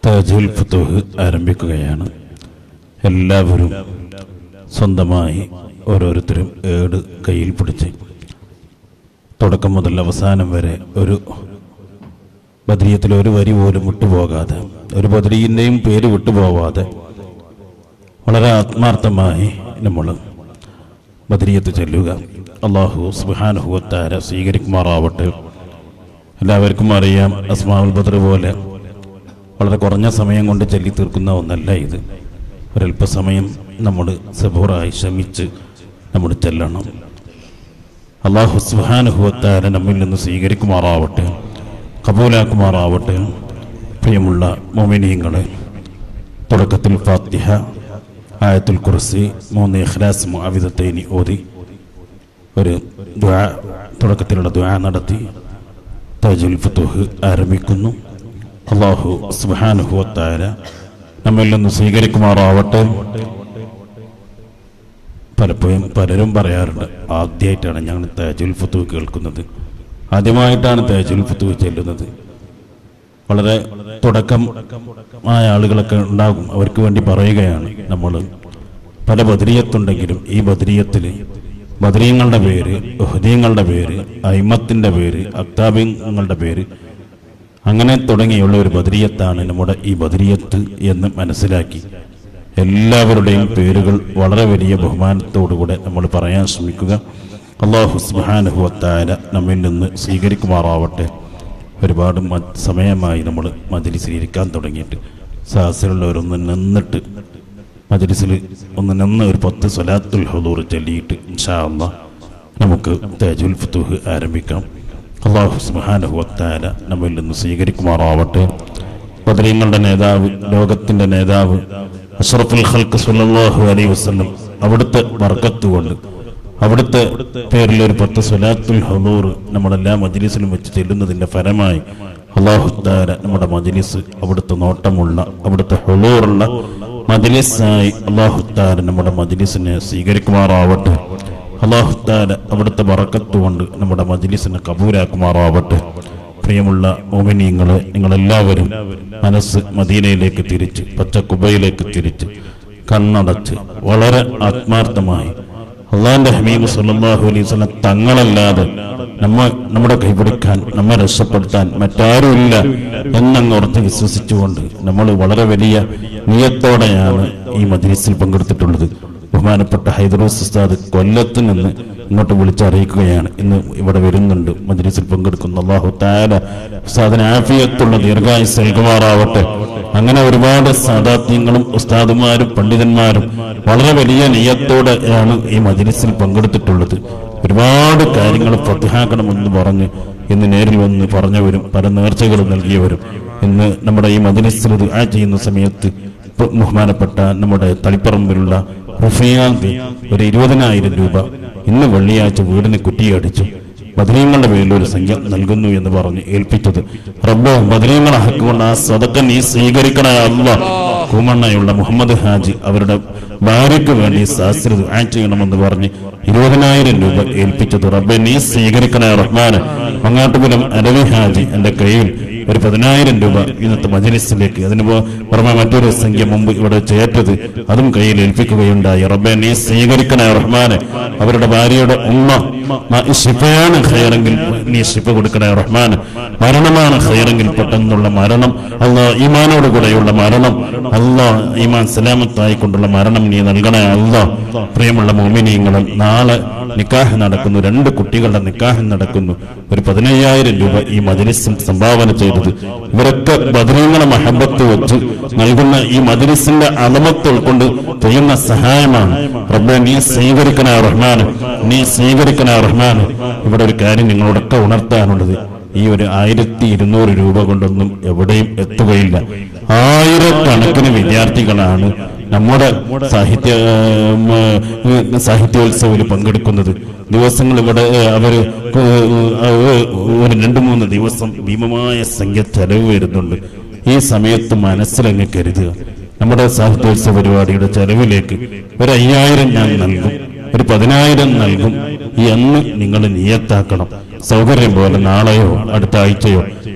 താജുൽ ഫുത്തൂഹ് ആരംഭിക്കുകയാണ് എല്ലാവരും സ്വന്തമായി ഓരോരുത്തരും ഏട് കയ്യിൽ പിടിച്ച് തുടക്കം മുതൽ അവസാനം വരെ ഒരു ബദ്രീയത്തിൽ ഒരു വരി പോലും വിട്ടുപോകാതെ ഒരു ബദ്രീന്റെയും പേര് വിട്ടുപോകാതെ വളരെ ആത്മാർത്ഥമായി നമ്മൾ ബദ്രീയത്ത് ചെല്ലുക അള്ളാഹു സുബാനുഹുവത്താര സ്വീകരിക്കുമാറാവട്ടെ എല്ലാവർക്കും അറിയാം അസ്മാവുൽ ബദർ പോലെ വളരെ കുറഞ്ഞ സമയം കൊണ്ട് ചൊല്ലി തീർക്കുന്ന ഒന്നല്ല ഇത് ഒരല്പസമയം നമ്മൾ സബൂറായി ശമിച്ച് നമ്മൾ ചെല്ലണം അള്ളാഹു സുഹാനുഹുവത്താര നമ്മിൽ നിന്ന് സ്വീകരിക്കുമാറാവട്ടെ കബൂലാക്കുമാറാവട്ടെ പ്രിയമുള്ള മൊമിനീങ്ങളെ തുടക്കത്തിൽ ഫാത്തിഹ ആയത്തുൽ കുർസി മൂന്ന് ഇഖ്ലാസ് മുഅവിദത്തൈനി ഓതി ഒരു ദ്വാ തുടക്കത്തിലുള്ള ദ്വാ നടത്തി താജുൽ ഫുത്തൂഹ് ആരംഭിക്കുന്നു അള്ളാഹു സുബ്ഹാനഹുവത്തായ നമ്മിൽ നിന്ന് സ്വീകരിക്കുമാറാവട്ടെ പലപ്പോഴും പലരും പറയാറുണ്ട് ആദ്യമായിട്ടാണ് ഞങ്ങൾ താജുൽ ഫുത്തൂഹ് കേൾക്കുന്നത് ആദ്യമായിട്ടാണ് താജുൽ ഫുത്തൂഹ് ചെല്ലുന്നത് വളരെ തുടക്കം ആയ ആളുകളൊക്കെ ഉണ്ടാകും അവർക്ക് വേണ്ടി പറയുകയാണ് നമ്മൾ പല ബദരീയത്തുണ്ടെങ്കിലും ഈ ബദരീയത്തിൽ ബദരീങ്ങളുടെ പേര് ഹുദീങ്ങളുടെ പേര് അയിമത്തിൻ്റെ പേര് അക്താബിങ്ങളുടെ പേര് അങ്ങനെ തുടങ്ങിയുള്ള ഒരു ബദരീയത്താണ് നമ്മുടെ ഈ ബദരീയത്ത് എന്ന് മനസ്സിലാക്കി എല്ലാവരുടെയും പേരുകൾ വളരെ വലിയ ബഹുമാനത്തോടുകൂടെ നമ്മൾ പറയാൻ ശ്രമിക്കുക അള്ളാഹു സുബാനുഹുവത്തായ നമ്മിൽ നിന്ന് സ്വീകരിക്കുമാറാവട്ടെ ഒരുപാട് മ- സമയമായി നമ്മൾ മജലിസിൽ ഇരിക്കാൻ തുടങ്ങിയിട്ട് സാഹസിലുള്ളവരൊന്ന് നിന്നിട്ട് മജലിസിൽ ഒന്ന് നിന്ന് ഒരു പത്ത് സ്വലാത്തുൽ ഹുദൂർ ചൊല്ലിയിട്ട് ഇൻഷാ അള്ളാ നമുക്ക് തേജുൽ ഫുത്തൂഹ് ആരംഭിക്കാം അള്ളാഹു സുബ്ഹാനഹു വത്താല നമ്മിൽ നിന്ന് സ്വീകരിക്കുമാറാവട്ടെ ബദരീങ്ങളുടെ നേതാവ് ലോകത്തിന്റെ നേതാവ് അഷ്റഫുൽ ഖൽക്ക് സല്ലല്ലാഹു അലൈഹി വസല്ലം അവിടുത്തെ ബർക്കത്ത് കൊണ്ട് അവിടുത്തെ പേരിൽ ഒരു പത്ത് സ്വലാത്തുൽ ഹദൂർ നമ്മളെല്ലാ മജ്ലിസിലും വെച്ച് ചെല്ലുന്നതിന്റെ ഫലമായി അള്ളാഹു താര നമ്മുടെ മജ്ലിസ് അവിടുത്തെ നോട്ടമുള്ള അവിടുത്തെ ഹുളൂറുള്ള മജ്ലിസായി അള്ളാഹു താര നമ്മുടെ മജ്ലിസിനെ സ്വീകരിക്കുമാറാവട്ടെ അള്ളാഹു താര അവിടുത്തെ ബറക്കത്ത് കൊണ്ട് നമ്മുടെ മജ്ലിസിനെ കബൂലാക്കുമാറാവട്ടെ പ്രിയമുള്ള മോമിനിയങ്ങളെ നിങ്ങളെല്ലാവരും മനസ്സ് മദീനയിലേക്ക് തിരിച്ച് പച്ചക്കുബയിലേക്ക് തിരിച്ച് കണ്ണടച്ച് വളരെ ആത്മാർത്ഥമായി അള്ളാന്റെ ഹമീബ് സല്ലല്ലാഹു അലൈഹി വസല്ലം തങ്ങളല്ലാതെ നമ്മ നമ്മുടെ കൈപിടിക്കാൻ നമ്മെ രക്ഷപ്പെടുത്താൻ മറ്റാരുമില്ല എന്നങ്ങ് ഉറച്ച് വിശ്വസിച്ചുകൊണ്ട് നമ്മൾ വളരെ വലിയ നിയത്തോടെയാണ് ഈ മദ്രസിൽ പങ്കെടുത്തിട്ടുള്ളത് ബഹുമാനപ്പെട്ട ഹൈദറൂസ് ഉസ്താദ് കൊല്ലത്ത് നിന്ന് ഇങ്ങോട്ട് വിളിച്ചറിയിക്കുകയാണ് ഇന്ന് ഇവിടെ വരുന്നുണ്ട് മദ്രസിൽ പങ്കെടുക്കുന്ന അള്ളാഹു താല ഉസ്താദിന് ആഫിയത്തുള്ള ദീർഘായുസ് നൽകുമാറാവട്ടെ അങ്ങനെ ഒരുപാട് സാദാത്യങ്ങളും ഉസ്താദുമാരും പണ്ഡിതന്മാരും വളരെ വലിയ നെയ്യത്തോടെയാണ് ഈ മജ്ലിസിൽ പങ്കെടുത്തിട്ടുള്ളത് ഒരുപാട് കാര്യങ്ങൾ പ്രതിഹാക്കണമെന്ന് പറഞ്ഞ് ഇന്ന് നേരിൽ വന്ന് പറഞ്ഞവരും പല നേർച്ചകളും നൽകിയവരും ഇന്ന് നമ്മുടെ ഈ മജ്ലിസിൽ ദുആ ചെയ്യുന്ന സമയത്ത് ഇപ്പൊ ബഹുമാനപ്പെട്ട നമ്മുടെ തളിപ്പറമ്പിലുള്ള റുഫിയാന്തി ഒരു ഇരുപതിനായിരം രൂപ ഇന്ന് വെള്ളിയാഴ്ച വീടിന് കുറ്റിയടിച്ചു ബദരീങ്ങളുടെ പേരിൽ ഒരു സംഖ്യ നൽകുന്നു എന്ന് പറഞ്ഞ് ഏൽപ്പിച്ചത് റബ്ബോ ബദരീങ്ങളെ ഹക്കുകൊണ്ട് ആ സദക്ക നീ സ്വീകരിക്കണ അല്ല കൂമണ്ണയുള്ള മുഹമ്മദ് ഹാജി അവരുടെ ഭാര്യയ്ക്ക് വേണ്ടി ശാസ്ത്ര ദുആ ചെയ്യണമെന്ന് പറഞ്ഞ് ഇരുപതിനായിരം രൂപ ഏൽപ്പിച്ചത് റബ്ബെ നീ സ്വീകരിക്കണ റഹ്മാന് മങ്ങാട്ടുപുരം അരവി ഹാജി എന്റെ കയ്യിൽ ഒരു പതിനായിരം രൂപ ഇന്നത്തെ മജലിസിലേക്ക് അതിന് പോ- പുറമെ മറ്റൊരു സംഖ്യ മുമ്പ് ഇവിടെ ചേർത്തത് അതും കയ്യിൽ ഏൽപ്പിക്കുകയുണ്ടായി റബ്ബെ നീ സ്വീകരിക്കണേ റഹ്മാനെ അവരുടെ ഭാര്യയുടെ ഉമ്മ മ- ഷിഫയാണ് ഖൈറെങ്കിൽ നീ ഷിഫ കൊടുക്കണേ റഹ്മാൻ മരണമാണ് ഖൈറെങ്കിൽ പെട്ടെന്നുള്ള മരണം അല്ലാ ഈമാനോട് കൂടെയുള്ള മരണം അല്ലാ ഈമാൻ സലാമത്തായി കൊണ്ടുള്ള മരണം നീ നൽകണേ അല്ലാ പ്രിയമുള്ള മോമിനിയങ്ങളും നാളെ നിക്കാഹ് നടക്കുന്നു രണ്ട് കുട്ടികളുടെ നിക്കാഹ് നടക്കുന്നു ഒരു പതിനയ്യായിരം രൂപ ഈ മജലിസിൽ സംഭാവന ചെയ്തത് ഇവരൊക്കെ ബദരീങ്ങളെ മഹബത്ത് വെച്ച് നൽകുന്ന ഈ മജലിസിന്റെ അളമത്ത് ഉൾക്കൊണ്ട് ചെയ്യുന്ന സഹായമാണ് റബ്ബെ നീ സ്വീകരിക്കണ റഹ്മാൻ നീ സ്വീകരിക്കണ റഹ്മാൻ ഇവിടെ ഒരു കാര്യം നിങ്ങളോടൊക്കെ ഉണർത്താനുള്ളത് ഈ ഒരു ആയിരത്തി ഇരുന്നൂറ് രൂപ കൊണ്ടൊന്നും എവിടെയും എത്തുകയില്ല ആയിരക്കണക്കിന് വിദ്യാർത്ഥികളാണ് നമ്മുടെ സാഹിത്യ ഉം, ഉം, സാഹിത്യോത്സവിൽ പങ്കെടുക്കുന്നത് ദിവസങ്ങൾ ഇവിടെ അവര് ഒരു രണ്ട് മൂന്ന് ദിവസം ഭീമമായ സംഖ്യ ചെലവ് വരുന്നുണ്ട് ഈ സമയത്ത് മനസ്സിലങ്ങ് കരുതുക നമ്മുടെ സാഹിത്യോത്സവ പരിപാടിയുടെ ചെലവിലേക്ക് ഒരു അയ്യായിരം ഞാൻ നൽകും ഒരു പതിനായിരം നൽകും എന്ന് നിങ്ങൾ നിയത്താക്കണം സൗകര്യം പോലെ നാളെയോ അടുത്ത ആഴ്ചയോ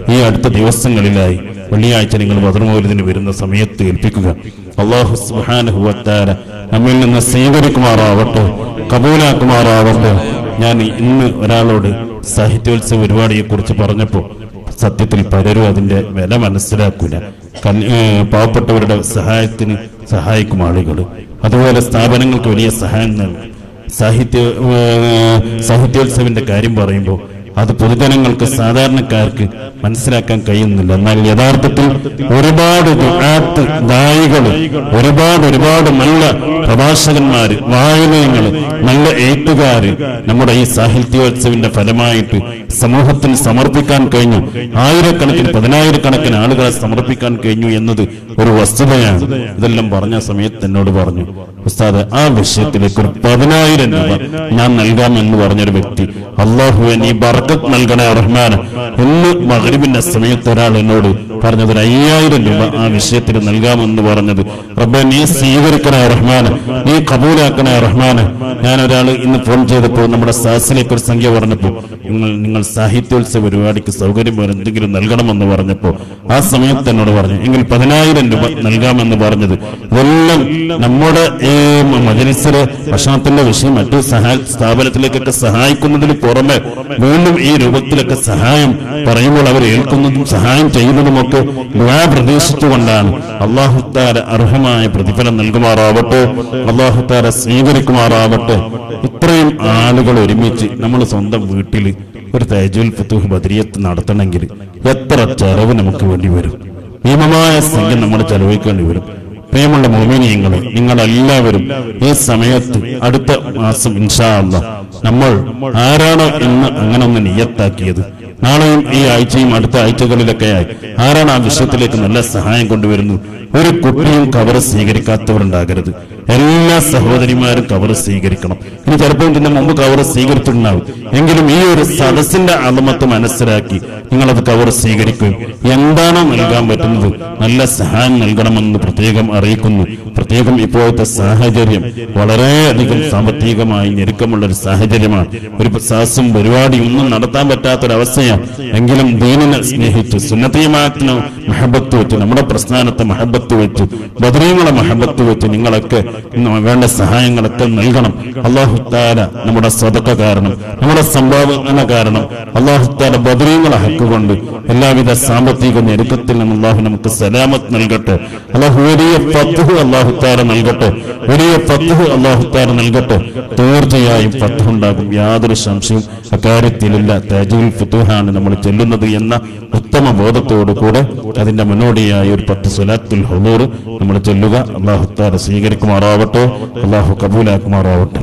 ഈ അടുത്ത ദിവസങ്ങളിലായി വെള്ളിയാഴ്ച നിങ്ങൾ ബദർമൗലിദിന് വരുന്ന സമയത്ത് ഏൽപ്പിക്കുക അള്ളാഹു സുബാനുഹുവത്താര നമ്മിൽ നിന്ന് സ്വീകരിക്കുമാറാവട്ടെ കബൂലാക്കുമാറാവട്ടെ ഞാൻ ഇന്ന് ഒരാളോട് സാഹിത്യോത്സവ പരിപാടിയെ കുറിച്ച് പറഞ്ഞപ്പോൾ സത്യത്തിൽ പലരും അതിന്റെ വില മനസ്സിലാക്കൂല കൽ- ഏ, പാവപ്പെട്ടവരുടെ സഹായത്തിന് സഹായിക്കും ആളുകൾ അതുപോലെ സ്ഥാപനങ്ങൾക്ക് വലിയ സഹായം നൽകും സാഹിത്യ ഏ, സാഹിത്യോത്സവിന്റെ കാര്യം പറയുമ്പോൾ അത് പൊതുജനങ്ങൾക്ക് സാധാരണക്കാർക്ക് മനസ്സിലാക്കാൻ കഴിയുന്നില്ല എന്നാൽ യഥാർത്ഥത്തിൽ ഒരുപാട് ദുആത്ത് ദായികൾ ഒരുപാട് ഒരുപാട് നല്ല പ്രഭാഷകന്മാര് വായനയങ്ങള് നല്ല എഴുത്തുകാര് നമ്മുടെ ഈ സാഹിത്യോത്സവിന്റെ ഫലമായിട്ട് സമൂഹത്തിന് സമർപ്പിക്കാൻ കഴിഞ്ഞു ആയിരക്കണക്കിന് പതിനായിരക്കണക്കിന് ആളുകളെ സമർപ്പിക്കാൻ കഴിഞ്ഞു എന്നത് ഒരു വസ്തുതയാണ് ഇതെല്ലാം പറഞ്ഞ സമയത്ത് എന്നോട് പറഞ്ഞു ഉസ്താദ് ആ വിഷയത്തിലേക്ക് ഒരു പതിനായിരം രൂപ ഞാൻ നൽകാമെന്ന് പറഞ്ഞൊരു വ്യക്തി അള്ളാഹുവെ നീ ബർക്കത്ത് നൽകണേ റഹ്മാൻ എന്ന് മകരിബിന്റെ സമയത്ത് ഒരാൾ എന്നോട് പറഞ്ഞത് ഒരു അയ്യായിരം രൂപ ആ വിഷയത്തിന് നൽകാമെന്ന് പറഞ്ഞത് റബ്ബെ നീ സ്വീകരിക്കണേ റഹ്മാൻ നീ കബൂലാക്കണേ റഹ്മാൻ ഞാൻ ഒരാൾ ഇന്ന് ഫോൺ ചെയ്തപ്പോൾ നമ്മുടെ സാസിലേക്ക് ഒരു സംഖ്യ പറഞ്ഞപ്പോൾ നിങ്ങൾ നിങ്ങൾ സാഹിത്യോത്സവ പരിപാടിക്ക് സൗകര്യം പോലെ എന്തെങ്കിലും നൽകണമെന്ന് പറഞ്ഞപ്പോൾ ആ സമയത്ത് എന്നോട് പറഞ്ഞു എങ്കിൽ പതിനായിരം രൂപ നൽകാമെന്ന് പറഞ്ഞത് ഇതെല്ലാം നമ്മുടെ ഈ മജലിസിലെ ഭക്ഷണത്തിന്റെ വിഷയം മറ്റു സഹായ സ്ഥാപനത്തിലേക്കൊക്കെ സഹായിക്കുന്നതിന് പുറമെ വീണ്ടും ഈ രൂപത്തിലൊക്കെ സഹായം പറയുമ്പോൾ അവർ ഏൽക്കുന്നതും സഹായം ചെയ്യുന്നതുമൊക്കെ ദുആ പ്രതീക്ഷിച്ചുകൊണ്ടാണ് അള്ളാഹുത്താര അർഹമായ പ്രതിഫലം നൽകുമാറാവട്ടെ അള്ളാഹുത്താര സ്വീകരിക്കുമാറാവട്ടെ ഇത്രയും ആളുകൾ ഒരുമിച്ച് നമ്മൾ സ്വന്തം വീട്ടിൽ ഒരു തേജുൽ ഫുത്തൂഹ് ബദരിയത്ത് നടത്തണമെങ്കിൽ എത്ര ചെലവ് നമുക്ക് വേണ്ടി വരും ഭീമമായ സംഖ്യ നമ്മൾ ചെലവഴിക്കേണ്ടി വരും പ്രിയമുള്ള മോമിനിയങ്ങളെ നിങ്ങളെല്ലാവരും ഈ സമയത്ത് അടുത്ത മാസം ഇൻഷാ അല്ലാ നമ്മൾ ആരാണോ ഇന്ന് അങ്ങനെ ഒന്ന് നിയത്താക്കിയത് നാളെയും ഈ ആഴ്ചയും അടുത്ത ആഴ്ചകളിലൊക്കെയായി ആരാണ് ആ വിഷയത്തിലേക്ക് നല്ല സഹായം കൊണ്ടുവരുന്നത് ഒരു കുട്ടിയും കവർ സ്വീകരിക്കാത്തവരുണ്ടാകരുത് എല്ലാ സഹോദരിമാരും കവർ സ്വീകരിക്കണം ഇനി ചിലപ്പോൾ ഇതിന് മുമ്പ് കവർ സ്വീകരിച്ചിട്ടുണ്ടാവും എങ്കിലും ഈ ഒരു സദസ്സിന്റെ അളമത്ത് മനസ്സിലാക്കി നിങ്ങളത് കവർ സ്വീകരിക്കുകയും എന്താണോ നൽകാൻ പറ്റുന്നത് നല്ല സഹായം നൽകണമെന്ന് പ്രത്യേകം അറിയിക്കുന്നു പ്രത്യേകം ഇപ്പോഴത്തെ സാഹചര്യം വളരെയധികം സാമ്പത്തികമായി ഞെരുക്കമുള്ള ഒരു സാഹചര്യമാണ് ഒരു സാസും പരിപാടിയും ഒന്നും നടത്താൻ പറ്റാത്തൊരവസ്ഥയാണ് എങ്കിലും ദീനിനെ സ്നേഹിച്ച് സുന്നതീയമാത്തിന് മഹബത്ത് വെച്ച് നമ്മുടെ പ്രസ്ഥാനത്തെ മഹബത്ത് വെച്ച് ബദരീങ്ങളെ മഹബത്ത് വെച്ച് നിങ്ങളൊക്കെ ഇന്ന് വേണ്ട സഹായങ്ങളൊക്കെ നൽകണം അള്ളാഹുത്താല നമ്മുടെ സ്വതക്ക കാരണം നമ്മുടെ സംഭാവന കാരണം അള്ളാഹുത്താല ബദരീങ്ങളെ ഹക്കുകൊണ്ട് എല്ലാവിധ സാമ്പത്തിക ഞെരുക്കത്തിൽ നിന്ന് അള്ളാഹു നമുക്ക് സലാമത്ത് നൽകട്ടെ അള്ളാഹു വലിയ പത്തുഹ് അള്ളാഹുത്താല നൽകട്ടെ വലിയ പത്തുഹ് അള്ളാഹുത്താല നൽകട്ടെ തീർച്ചയായും പത്തുഹ് ഉണ്ടാകും യാതൊരു സംശയവും അക്കാര്യത്തിലില്ല തേജുൽ ഫുത്തുഹാണ് നമ്മൾ ചെല്ലുന്നത് എന്ന ഉത്തമ ബോധത്തോടു കൂടെ അതിന്റെ മുന്നോടിയായ ഒരു പത്ത് സുലാത്തുൽ ഹുദൂർ നമ്മൾ ചെല്ലുക അള്ളാഹുത്താല സ്വീകരിക്കുമാറാവട്ടെ അള്ളാഹു കബൂലാക്കുമാറാവട്ടെ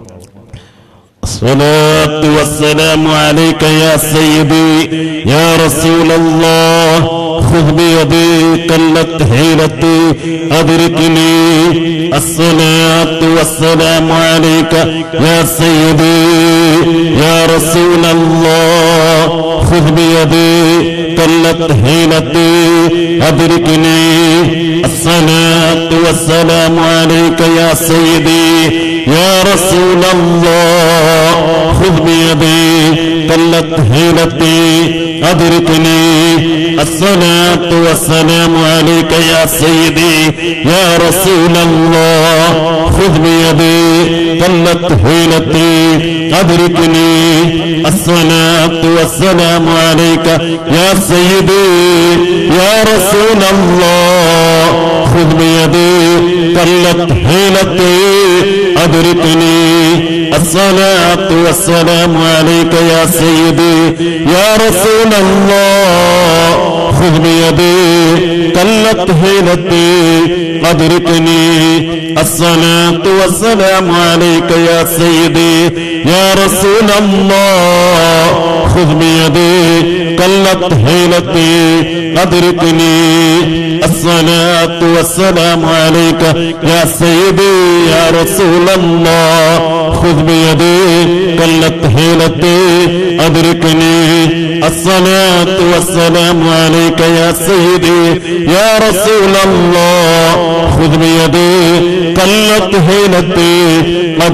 الصلاة والسلام عليك يا سيدي يا رسول الله خذ بيدي قلت حيلتي أدركني الصلاة والسلام عليك يا سيدي يا رسول الله خذ بيدي قلت حيلتي أدركني الصلاة والسلام عليك يا سيدي يا رسول الله خذ بيدي قلت حيلتي أدركني الصلاة والسلام عليك يا سيدي يا رسول الله خذ بيدي قلت حيلتي أدركني الصلاة والسلام عليك يا سيدي يا رسول الله خذ بيدي قلت حيلتي أدركني الصلاة والسلام عليك يا سيدي يا رسول الله خذ بيدي قلت حيلتي أدركني الصلاة والسلام عليك يا سيدي يا رسول الله خذ بيدي قلت حيلتي أدركني الصلاة والسلام عليك يا سيدي يا رسول الله خذ بيدي قلت حيلتي أدركني الصلاة والسلام عليك يا سيدي يا رسول الله خذ بيدي قلت حيلتي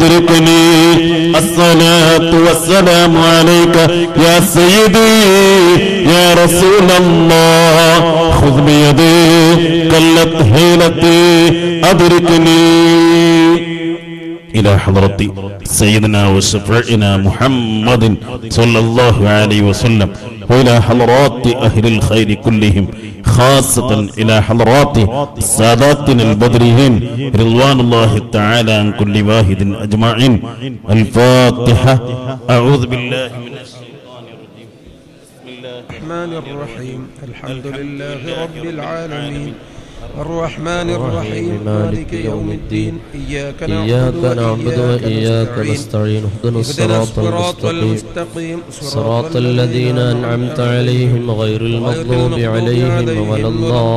أدركني الصلاة والسلام عليك يا سيدي يا رسول الله خذ بيدي قلت حيلتي أدركني إلى حضرة سيدنا وشفعنا محمد صلى الله عليه وسلم وإلى حضرات أهل الخير كلهم خاصة إلى حضرات ساداتنا البدريين رضوان الله تعالى عن كل واحد أجمعين الفاتحة أعوذ بالله من الشيطان الرجيم بسم الله الرحمن الرحيم الحمد لله رب العالمين الرحمن الرحيم مالك يوم الدين إياك إياك نعبد وإياك نستعين اهدنا اهدنا الصراط الصراط المستقيم المستقيم صراط الذين أنعمت عليهم غير المغضوب عليهم ولا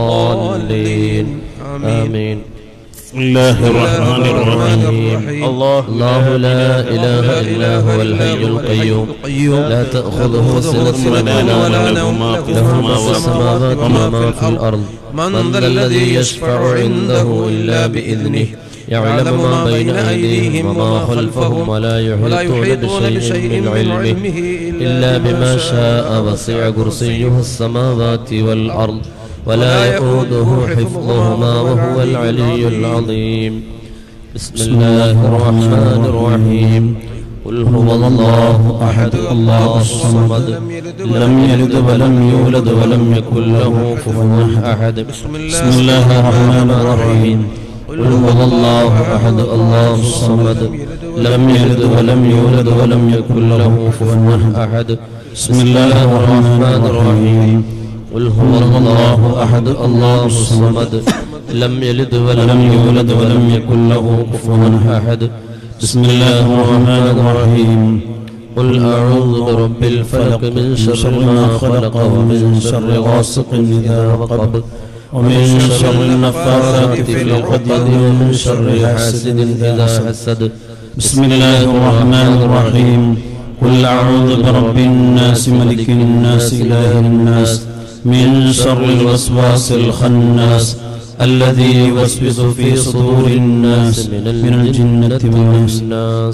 الضالين آمين بسم الله الرحمن الرحيم الله الله لا إله إلا هو الحي القيوم لا تأخذه سنة ولا نوم له ما في السماوات وما في الأرض من ذا الذي يشفع عنده إلا بإذنه يعلم ما بين أيديهم وما خلفهم ولا يحيطون بشيء من علمه إلا بما شاء وسع كرسيه السماوات والأرض ولا يؤوده حفظهما وهو العلي العظيم بسم الله الرحمن الرحيم قل هو الله أحد الله الصمد لم يلد ولم يولد ولم يكن له كفوا أحد بسم بسم الله الرحمن الرحيم قل هو الله أحد الله الصمد لم يلد ولم يولد ولم يكن له كفوا أحد بسم الله الرحمن الرحيم قل هو الله أحد الله الصمد لم يلد ولم يولد ولم يكن له كفوا أحد بسم الله الرحمن الرحيم قل أعوذ برب الفلق من شر ما خلق ومن شر غاسق إذا وقب ومن شر النفاثات في العقد ومن شر حاسد إذا حسد بسم الله الرحمن الرحيم قل أعوذ برب الناس ملك الناس إله الناس من شر الوسواس الخناس الذي يوسوس في صدور الناس من الجنة والناس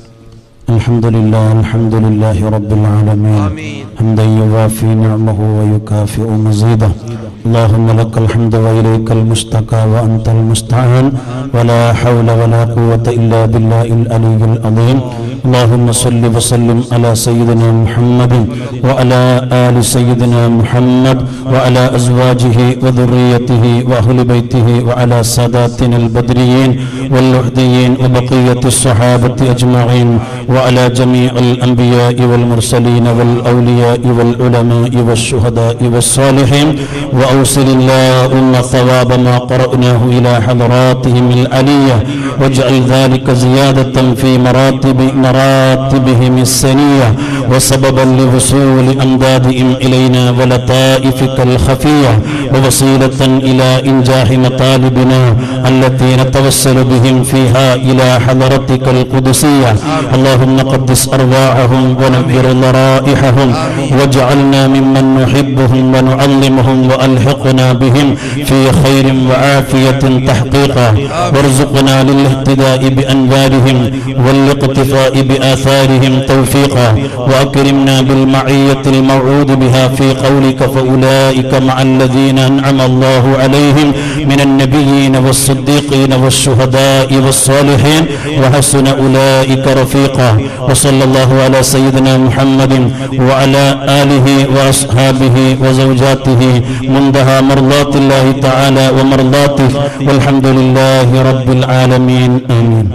الحمد لله الحمد لله رب العالمين آمين حمدا يوافي نعمه ويكافئ مزيده اللهم لك الحمد وإليك المشتكى وأنت المستعان ولا حول ولا قوة إلا بالله العلي العظيم اللهم صل وسلم على سيدنا محمد وعلى آل سيدنا محمد وعلى أزواجه وذريته وأهل بيته وعلى ساداتنا البدريين واللحديين وبقية الصحابة أجمعين وعلى جميع الأنبياء والمرسلين والأولياء والعلماء والشهداء والصالحين وأوصل اللهم ثواب ما قرأناه إلى حضراتهم العلية واجعل ذلك زيادة في مراتب مراتبهم السنية وسببا لوصول أمدادهم إلينا ولطائفك الخفية ووسيلة إلى إنجاح مطالبنا التي نتوسل بهم فيها إلى حضرتك القدسية اللهم قدس أرواحهم ونبر ضرائحهم واجعلنا ممن نحبهم ونعظمهم وألحقنا بهم في خير وعافية تحقيقا وارزقنا للاهتداء بأنوارهم والاقتفاء بآثارهم توفيقا وأكرمنا بالمعية الموعود بها في قولك فأولئك مع الذين أنعم الله عليهم من النبيين والصديقين والشهداء والصالحين وحسن أولئك رفيقا وصلى الله على سيدنا محمد وعلى آله وأصحابه وزوجاته منتهى مرضات الله تعالى ومرضاته والحمد لله رب العالمين آمين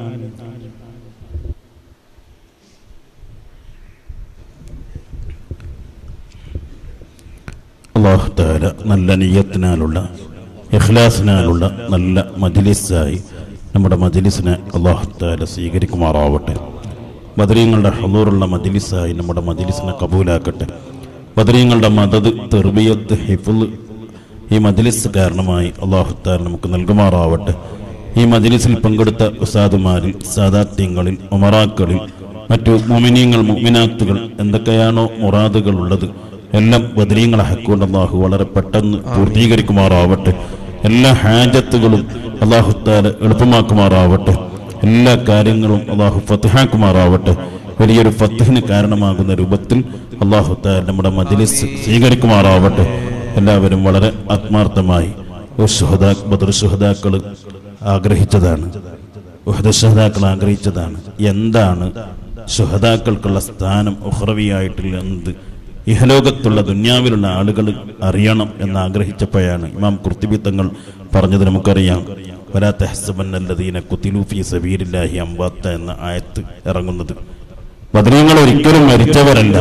അള്ളാഹു താല നല്ല നീയത്തിനാലുള്ള ഇഖ്ലാസിനാലുള്ള നല്ല മജ്ലിസായി നമ്മുടെ മജ്ലിസിനെ അള്ളാഹു താല സ്വീകരിക്കുമാറാവട്ടെ ബദരീങ്ങളുടെ ഹലൂറുള്ള മജ്ലിസായി നമ്മുടെ മജ്ലിസിനെ കബൂലാക്കട്ടെ ബദരീങ്ങളുടെ മദത് തെർബിയത്ത് ഹിഫുൽ ഈ മജ്ലിസ് കാരണമായി അള്ളാഹു താല നമുക്ക് നൽകുമാറാവട്ടെ ഈ മജ്ലിസിൽ പങ്കെടുത്ത ഉസാദുമാരിൽ സാദാത്യങ്ങളിൽ ഉമറാക്കളിൽ മറ്റു മുമിനീങ്ങൾ മുമിനാത്തുകൾ എന്തൊക്കെയാണോ മുറാദുകൾ ഉള്ളത് എല്ലാം ബദരീങ്ങളെ ഹക്കൊണ്ട് അള്ളാഹു വളരെ പെട്ടെന്ന് പൂർത്തീകരിക്കുമാറാവട്ടെ എല്ലാ ഹാജത്തുകളും അള്ളാഹു താല എളുപ്പമാക്കുമാറാവട്ടെ എല്ലാ കാര്യങ്ങളും അള്ളാഹു ഫത്തഹാക്കുമാറാവട്ടെ വലിയൊരു ഫത്തിന് കാരണമാകുന്ന രൂപത്തിൽ അള്ളാഹു താല നമ്മുടെ മജ്ലിസ് സ്വീകരിക്കുമാറാവട്ടെ എല്ലാവരും വളരെ ആത്മാർത്ഥമായി ഒരു സുഹദാ ബദർ സുഹദാക്കൾ ആഗ്രഹിച്ചതാണ് ഉഹദ സുഹദാക്കൾ ആഗ്രഹിച്ചതാണ് എന്താണ് സുഹദാക്കൾക്കുള്ള സ്ഥാനം ഉഹ്റവിയായിട്ടുള്ള എന്ത് ഇഹലോകത്തുള്ള ദുന്യാവിലുള്ള ആളുകൾ അറിയണം എന്ന് ആഗ്രഹിച്ചപ്പോഴാണ് ഇമാം കുർത്തിബി തങ്ങൾ പറഞ്ഞത് നമുക്കറിയാം വലാ തെഹ്സബന്നല്ലദീന കുത്തിലൂഫി സബീരില്ലാഹി അമ്പാത്ത എന്ന ആയത്ത് ഇറങ്ങുന്നത് ബദരീങ്ങൾ ഒരിക്കലും മരിച്ചവരല്ല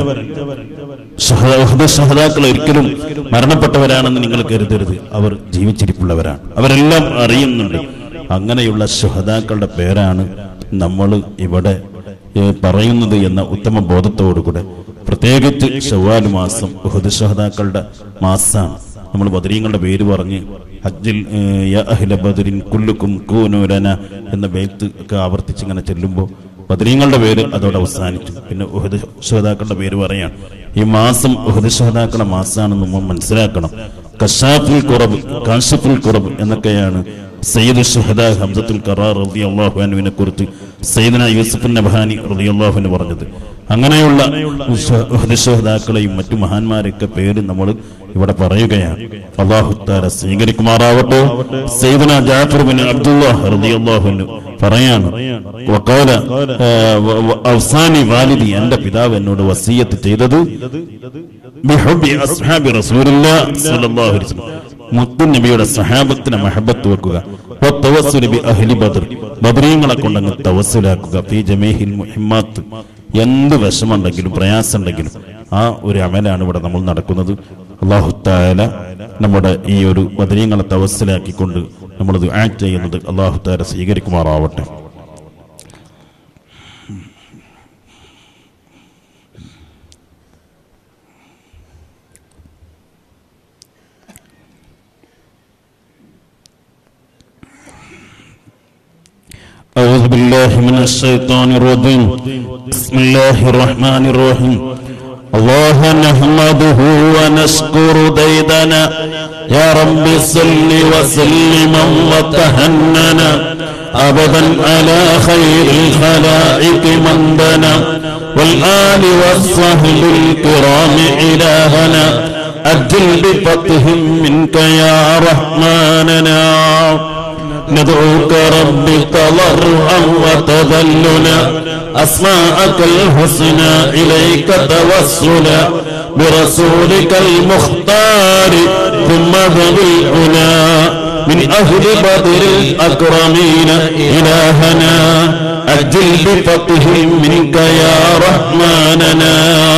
സഹതാക്കൾ ഒരിക്കലും മരണപ്പെട്ടവരാണെന്ന് നിങ്ങൾ കരുതരുത് അവർ ജീവിച്ചിരിപ്പുള്ളവരാണ് അവരെല്ലാം അറിയുന്നുണ്ട് അങ്ങനെയുള്ള സുഹതാക്കളുടെ പേരാണ് നമ്മൾ ഇവിടെ ഏ, പറയുന്നത് എന്ന ഉത്തമ ബോധത്തോടുകൂടെ പ്രത്യേകിച്ച് ഷവ്വാൽ മാസം ഉഹദ് ഷഹദാക്കളുടെ മാസമാണ് നമ്മൾ ബദരീങ്ങളുടെ പേര് പറഞ്ഞ് ഹജ്ജിൽ ഏ, യാ അഹ്ല ബദരിൻ കുല്ലുക്കും കൂനൂലന എന്ന ബേത്ത് ഒക്കെ ആവർത്തിച്ച് ഇങ്ങനെ ചെല്ലുമ്പോൾ ബദരീങ്ങളുടെ പേര് അതോടെ അവസാനിച്ചു പിന്നെ ഉഹദ് ഷഹദാക്കളുടെ പേര് പറയാണ് ഈ മാസം ഉഹദ് ഷഹദാക്കളുടെ മാസമാണെന്ന് നമ്മൾ മനസ്സിലാക്കണം കഷാഫുൽ കുറബ് കാശഫുൽ കുറബ് എന്നൊക്കെയാണ് സയ്യിദ് ഷുഹദ ഹംസത്തുൽ കറാർ റളി അള്ളാഹുവിനെ കുറിച്ച് സയ്യിദന യൂസുഫ് നബഹാനി റളി അള്ളാഹുവിന് പറഞ്ഞത് അങ്ങനെയുള്ള ഷുഹദാക്കളെയും മറ്റു മഹാന്മാരൊക്കെ പേര് നമ്മൾ ഇവിടെ പറയുകയാണ് അള്ളാഹു താര സ്വീകരിക്കുമാറാവട്ടെ സയ്യിദന ജാഫർ ബിൻ അബ്ദുല്ലാഹ് റളി അള്ളാഹുവിന് പറയാണ് വഖാല ആ, വ- വ- അവസാനി വാലിദി എന്റെ പിതാവ് എന്നോട് വസീയത്ത് ചെയ്തത് ബിഹുബ്ബി അസ്ഹാബി റസൂലില്ലാഹ് സ്വല്ലല്ലാഹു അലൈഹി വസല്ലം മുത്തു നബിയുടെ സഹാബത്തിന് മഹബത്ത് വെക്കുക വത്തവസ്സുലി ബി അഹ്ലി ബദർ ബദരീങ്ങളെ കൊണ്ടങ്ങ് തവസ്സുലാക്കുക ഫീ ജമീഹിൽ മുഹിമ്മാത്ത് എന്ത് വിഷമുണ്ടെങ്കിലും പ്രയാസമുണ്ടെങ്കിലും ആ ഒരു അമലാണ് ഇവിടെ നമ്മൾ നടക്കുന്നത് അള്ളാഹു താല നമ്മുടെ ഈ ഒരു ബദരീങ്ങളെ തവസ്സിലാക്കിക്കൊണ്ട് നമ്മൾ ദുആ ചെയ്യുന്നത് അള്ളാഹു താല സ്വീകരിക്കുമാറാവട്ടെ أعوذ بالله من الشيطان الرجيم بسم الله الرحمن الرحيم الله نحمده ونشكر ديدنا يا رب صل وسلما وتهننا أبدا على خير الخلائق من بنا والآل والصحب الكرام إلهنا أجل بفتح منك يا رحمننا ندعوك ربي تضرعا وتذللا أسماءك الحسنى إليك توسلا برسولك المختار ثم ذوي العلا من أهل بدر الأكرمين إلهنا أجل بفتح منك يا رحمننا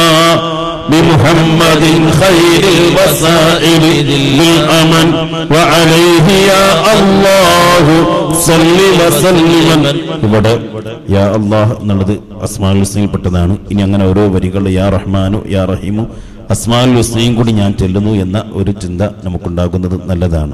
بمحمد خير الوسائل للأمن وعليه يا الله صل وسلم ഇവിടെ യാ അള്ളാഹ് എന്നുള്ളത് അസ്മാൽ ഹുസ്നയിൽപ്പെട്ടതാണ് ഇനി അങ്ങനെ ഓരോ വരികൾ യാ റഹ്മാനു യാ റഹീമു അസ്മാൽ ഹുസ്നയും കൂടി ഞാൻ ചെല്ലുന്നു എന്ന ഒരു ചിന്ത നമുക്കുണ്ടാകുന്നത് നല്ലതാണ്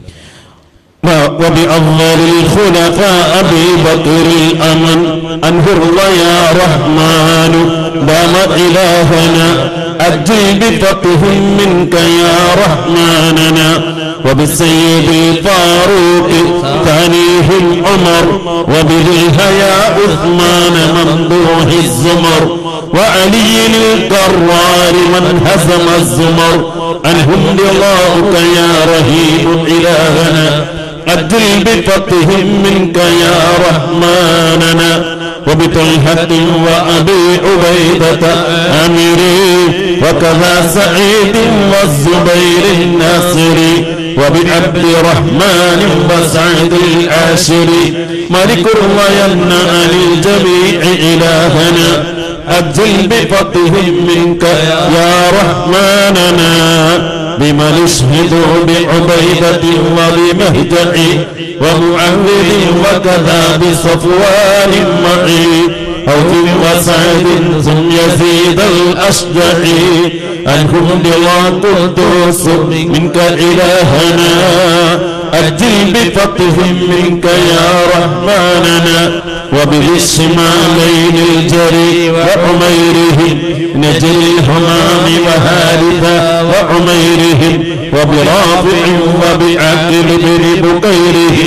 وبأفضل الخلفاء أبي بكر الأمن أنهر يا رحمن دام إلهنا أجل بفتح منك يا رحماننا وبالسيد الفاروق ثانيهم عمر وبذي الهيا عثمان ممدوح الزمر وعلي الكرار من هزم الزمر عنهم رضاؤك يا رهيب إلهنا أجل بفتح منك يا رحماننا وبطلحة وأبي عبيدة أميري وكذا سعيد والزبير الناصري وبعبد الرحمن وسعد العاشري ملك ويمنع للجميع إلهنا أجل بفتح منك يا رحمننا بمن اشهدوا بعبيدة وبمهجع ومعوذ وكذا بصفوان معي أو وسعد ثم يزيد الأشجعي أنهم بلا قدوس منك إلهنا أجل بفتح منك يا رحمننا وبذي الشمالين الجري وعميرهم نجل الهمام وهارثا وعميرهم وبرافع وبعقل بن بكيرهم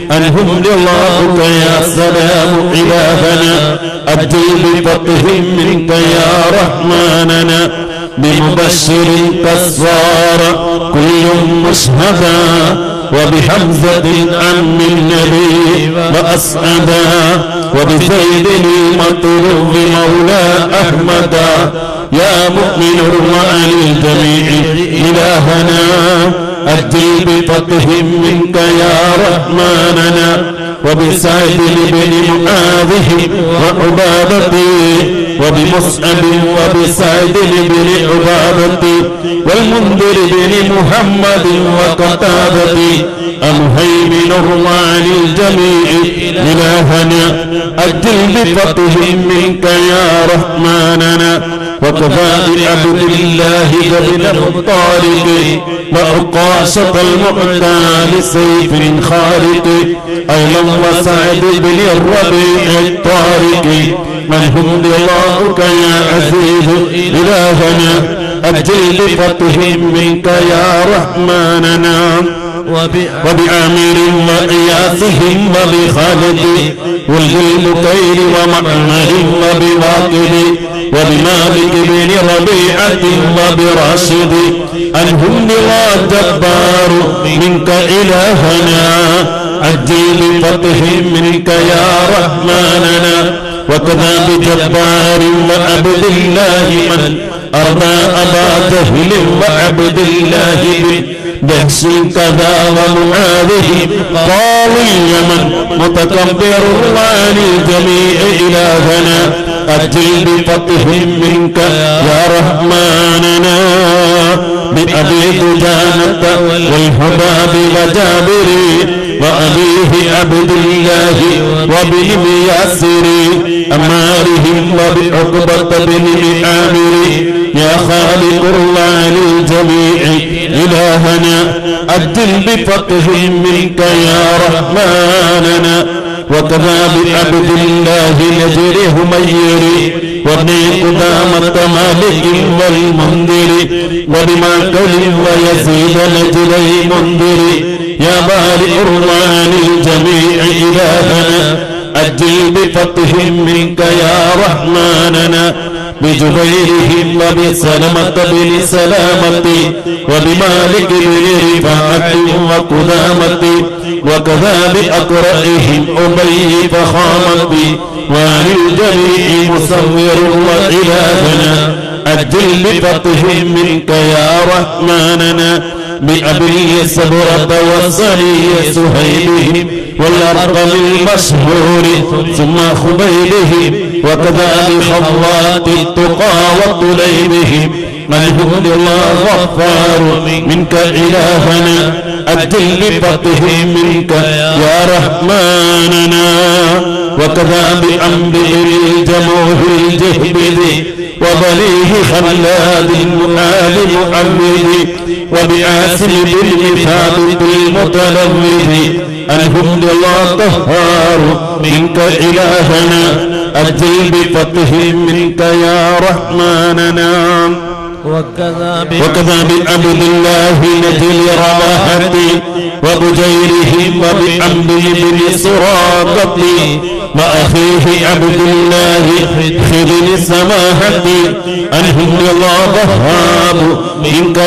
عنهم رضاك يا سلام إلهنا أجل بفتح منك يا رحماننا بمبشر كسار كل مشهدا وبحمزة عم النبي وأسعدا وبزيد المطلوب مولى أحمدا يا مؤمن مع الجميع إلهنا أجل بفتح منك يا رحماننا وبسعد بن معاذه وعبادته وبمصعب وبسعد بن عبادته والمنذر بن محمد وقتادة المهيمن الرمان الجميع إلهنا أجل بفتح منك يا رحماننا وكفى بعبد الله جبل الطارق وعقاشة المعتى لسيف خارق أيضا وسعد بن الربيع الطارق من هم رضاك يا عزيز إلهنا أجل بفتح منك يا رحماننا وبعامر وإياسهم وبخالد والبكير ومعمر وبواقد وبمالك بن ربيعة وبراشد أنهم نوى جبار منك إلهنا عجل بفتح منك يا رحماننا وكذا بجبار وعبد الله من أرضى أبا جهل وعبد الله بحس كذا ومعاذه طاوي من متكبر عن الجميع إلهنا أجل بفتح منك يا رحماننا بأبي دجانة والهباب وجابر وأبيه عبد الله وبن ياسر أمارهم وبعقبة بن عامر يا خالق الله للجميع إلهنا أجل بفتح منك يا رحماننا وكذا بعبد الله نجر همير وابن قدامة مالك والمنذر وبمعقل ويزيد نجري منذر يا بارئ الرحمن الجميع إلهنا أجل بفتح منك يا رحماننا بجبيرهم وبسلمة بن سلامة وبمالك بن رفاعة وقدامة وكذا بأقرئهم أبي فخامة وعن الجميع مصور وإلهنا أجل بفتح منك يا رحماننا بأبي سبرة والصلي سهيلهم والأرقم المشهور ثم خبيلهم وكذا بخوات التقى وطليبهم من الله غفار منك إلهنا أجل بفتح منك يا رحماننا وكذا بأمر الجموه الجهبذ وبليه خلاد المعال محمد وبعاسم بن ثابت المتلوث أنهم الله طهار منك إلهنا أجل بفتح منك يا رحماننا وكذا وكذا بعبد الله نجل رواحتي وبجيرهم وبحمد بن سراقتي وأخيه عبد الله خذل السماحة أنهم الله وهاب منك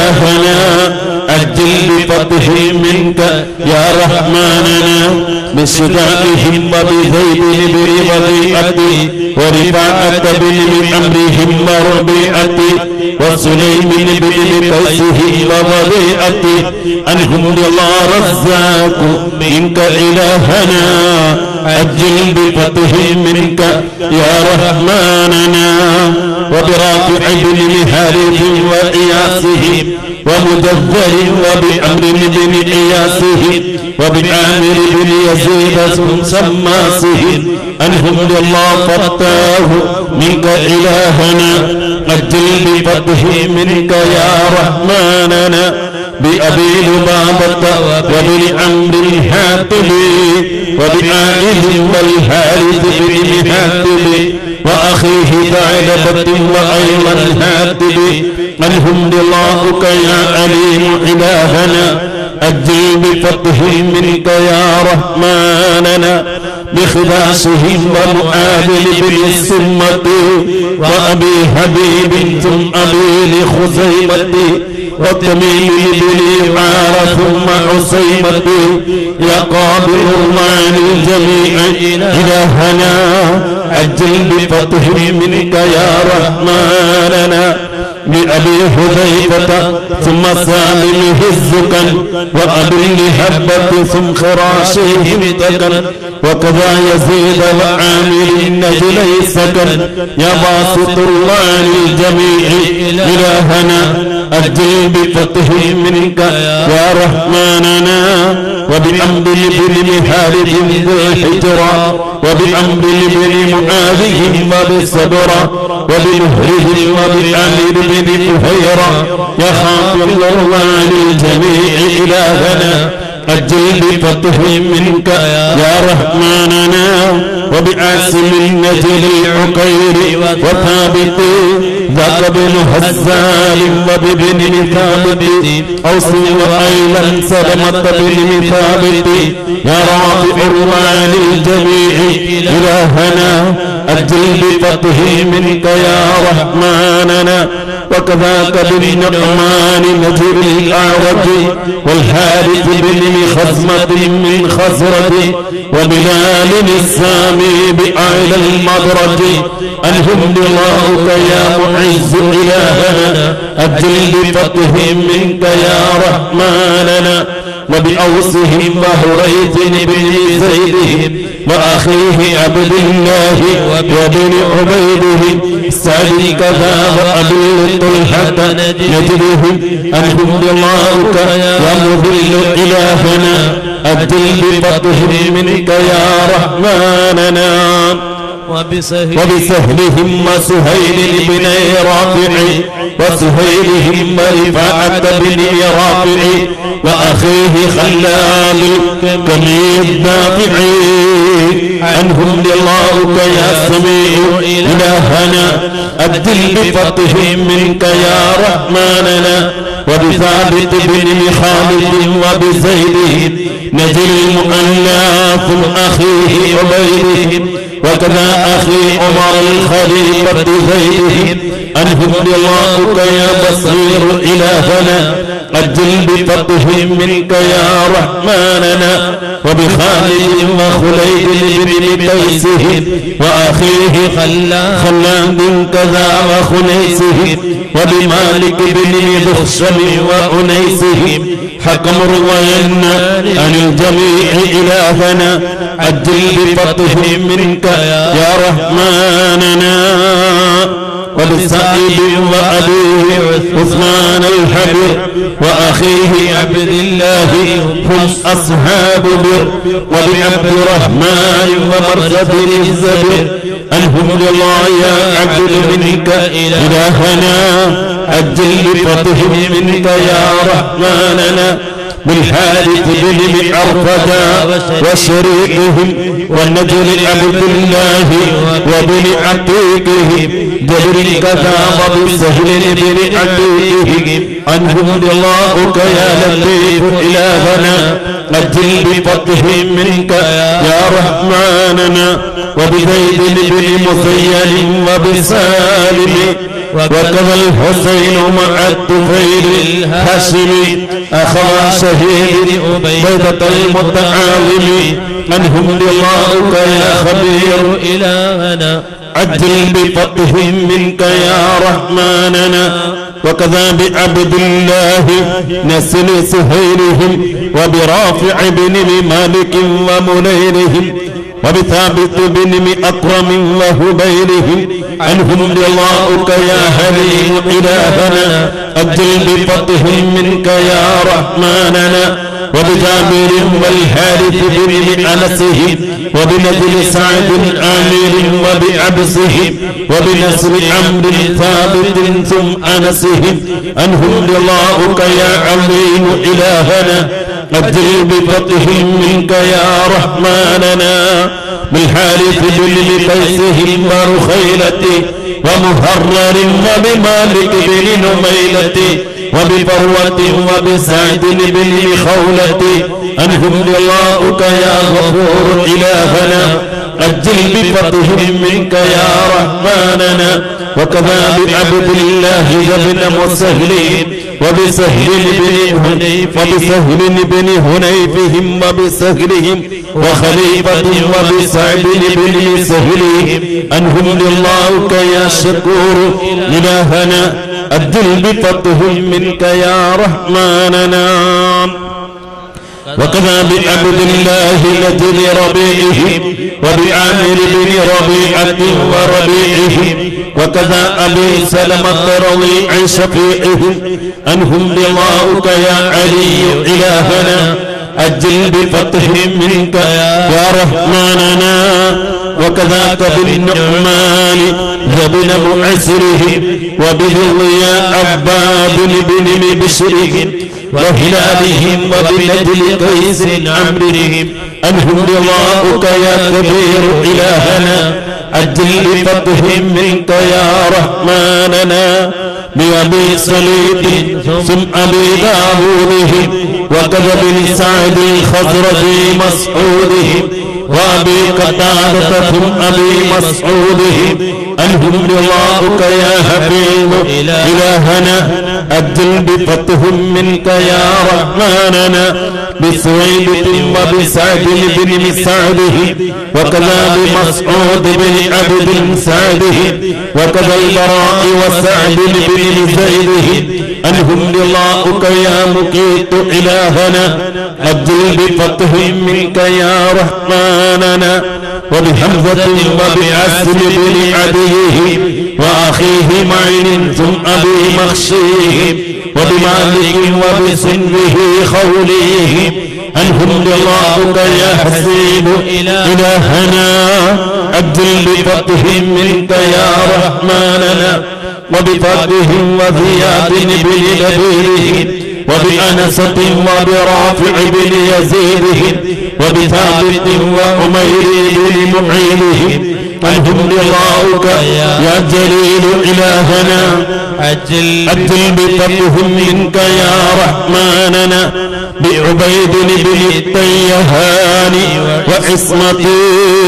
إلهنا أجل بفتح منك يا رحماننا بشجاعهم وبزيد بن ربيعة ورفاعة بن أمرهم وربيعة وسليم بن قيسه وربيعة أنهم الله رزاق منك إلهنا أجل بفتح منك يا رحماننا وبرافع بن هارب وإياسه ومدبر وبأمر بن إياسه وبعامر بن يزيد سماسه أنهم الله فتاه منك إلهنا أجل بفتح منك يا رحماننا بأبي لبابة وبن عمرو الحاتم وبعائذ والحارث بن حاتم وأخيه ثعلبة وأيضا حاتم أنهم لله يا عليم إلهنا أجل بفتح منك يا رحماننا بخداشهم ومعادل بالسمة وأبي حبيب ثم أبي لخزيمة وتميم بن عار ثم عصيمة يا قابل عن الجميع إلهنا عجل بفتح منك يا رحماننا بأبي حذيفة ثم سالم هزكا وأبي لهبة ثم خراشهم تكن وكذا يزيد وعامل النجلي سكن يا باسط الله للجميع إلهنا أجل بفتح منك يا رحمننا وبأمر لبن مهارب ذي الحجرة وبأمر لبن معاذهم وبالصبر وبمهرهم وبأمر بن فهيرة يا خاطر الله للجميع إلهنا أجل بفتح منك يا رحمننا وبعاصم النجل العقير وثابت ذاك بن هزال وبابن ثابت أوس وأيلا سلمة بن ثابت يا رافع الرعان الجميع إلهنا أجل بفتح منك يا رحمننا وكذاك بالنعمان نجر الأعرج والحارث بن خزمة من خزرة وبلال السامي بأعلى المدرج أنهم لله يا معز إلهنا أجل بفتح منك يا رحمننا وبأوسهم وهريث بن زيدهم وأخيه عبد الله وبن عبيده سعد كذا وأبي طلحة نجدهم أنهم لله يا مذل إلهنا أجل بفتح منك يا رحمننا وبسهل وبسهلهم وسهيل بن رافع وسهيلهم ورفاعة بن رافع وأخيه خلال كمي الدافع عنهم لله يا سميع إلهنا أدل بفتح منك يا رحمننا وبثابت بن خالد وبزيد نجل المؤلاف أخيه عبيدهم وكذا أخي عمر الخليفة زيدهم أنهم لله يا بصير إلهنا أجل بفتح منك يا رحمننا وبخالد وخليد بن قيسهم وأخيه خلاد خلاد كذا وخنيسهم وبمالك بن بخشم وأنيسهم حكم روينا عن الجميع إلهنا أجل بفتح منك يا رحمننا وبسعيد وأبيه عثمان الحبر وأخيه عبد الله هم أصحاب بر وبعبد الرحمن ومرثد الزبر أنهم لله يا عبد منك إلهنا أجل بفتح منك يا رحمننا بالحارث بن عرفة وشريكهم والنجل عبد الله وبن عتيقهم جبر كذا وبسهل بن عتيقهم أنهم الله يا لطيف إلهنا أجل بفتح منك يا رحمننا وبزيد بن مسيل وبسالم وكذا الحسين مع الطفيل الهاشمي أخا شهيد بيضة المتعاظم أنهم لله يا خبير إلهنا عجل بفتح منك يا رحمننا وكذا بعبد الله نسل سهيلهم وبرافع بن مالك ومنيرهم وبثابت بن أكرم وهبيلهم عنهم لله يا هليم إلهنا أجل بفتح منك يا رحمننا وبجابر والحارث بن أنسهم وبنجل سعد آمير وبعبسهم وبنسر عمرو ثابت ثم أنسهم أنهم لله يا عظيم إلهنا أجل بفتح منك يا رحمننا بالحارث بن قيسهم ورخيلته ومهرر وبمالك بن نميلة وبفروة وبسعد بن خولة أنهم رضاؤك يا غفور إلهنا أجل بفتح منك يا رحمننا وكذا بعبد الله بن مسهل وبسهل بن هنيف وبسهل بن هنيفهم وبسهلهم وخليفة وبسعد بن سهلهم أنهم لله يا شكور إلهنا أجل بفتح منك يا رحمننا وكذا بعبد الله لدن ربيعه وبعامر بن ربيعة وربيعه وكذا أبي سلمة رضيع شفيعه أنهم رضاؤك يا علي إلهنا أجل بفتح منك يا رحمننا وكذاك بالنعمان ذبن معسره وبالضياء عباد بن بشره وهلالهم وبنجل قيس عمرهم أنهم رضاؤك يا كبير إلهنا أجل بفتح منك يا رحمننا بأبي صليب ثم أبي داوودهم وكذا بن سعد الخزرج مسعودهم وأبي قتادة ثم أبي مسعودهم أنهم رضاؤك يا حبيب إلهنا أجل بفتح منك يا رحمننا بسويد وبسعد بن مسعده وكذا بمسعود بن عبد سعده وكذا البراء وسعد بن زيده أنهم رضاؤك يا مقيت إلهنا أجل بفتح منك يا رحمننا وبحمزة وبعسل بن عديه وأخيه معين ثم أبي مخشيه وبمالك وبسنه خوليه أنهم رضاؤك يا حسيب إلهنا أجل بفتح منك يا رحمننا وبفضله وزياد بن نبيله وبأنسة وبرافع بن يزيده وبثابت وعمير بن معينه أنهم رضاؤك يا جليل إلهنا أجل أجل بفضلهم منك يا رحمننا بعبيد بن الطيهان وعصمتي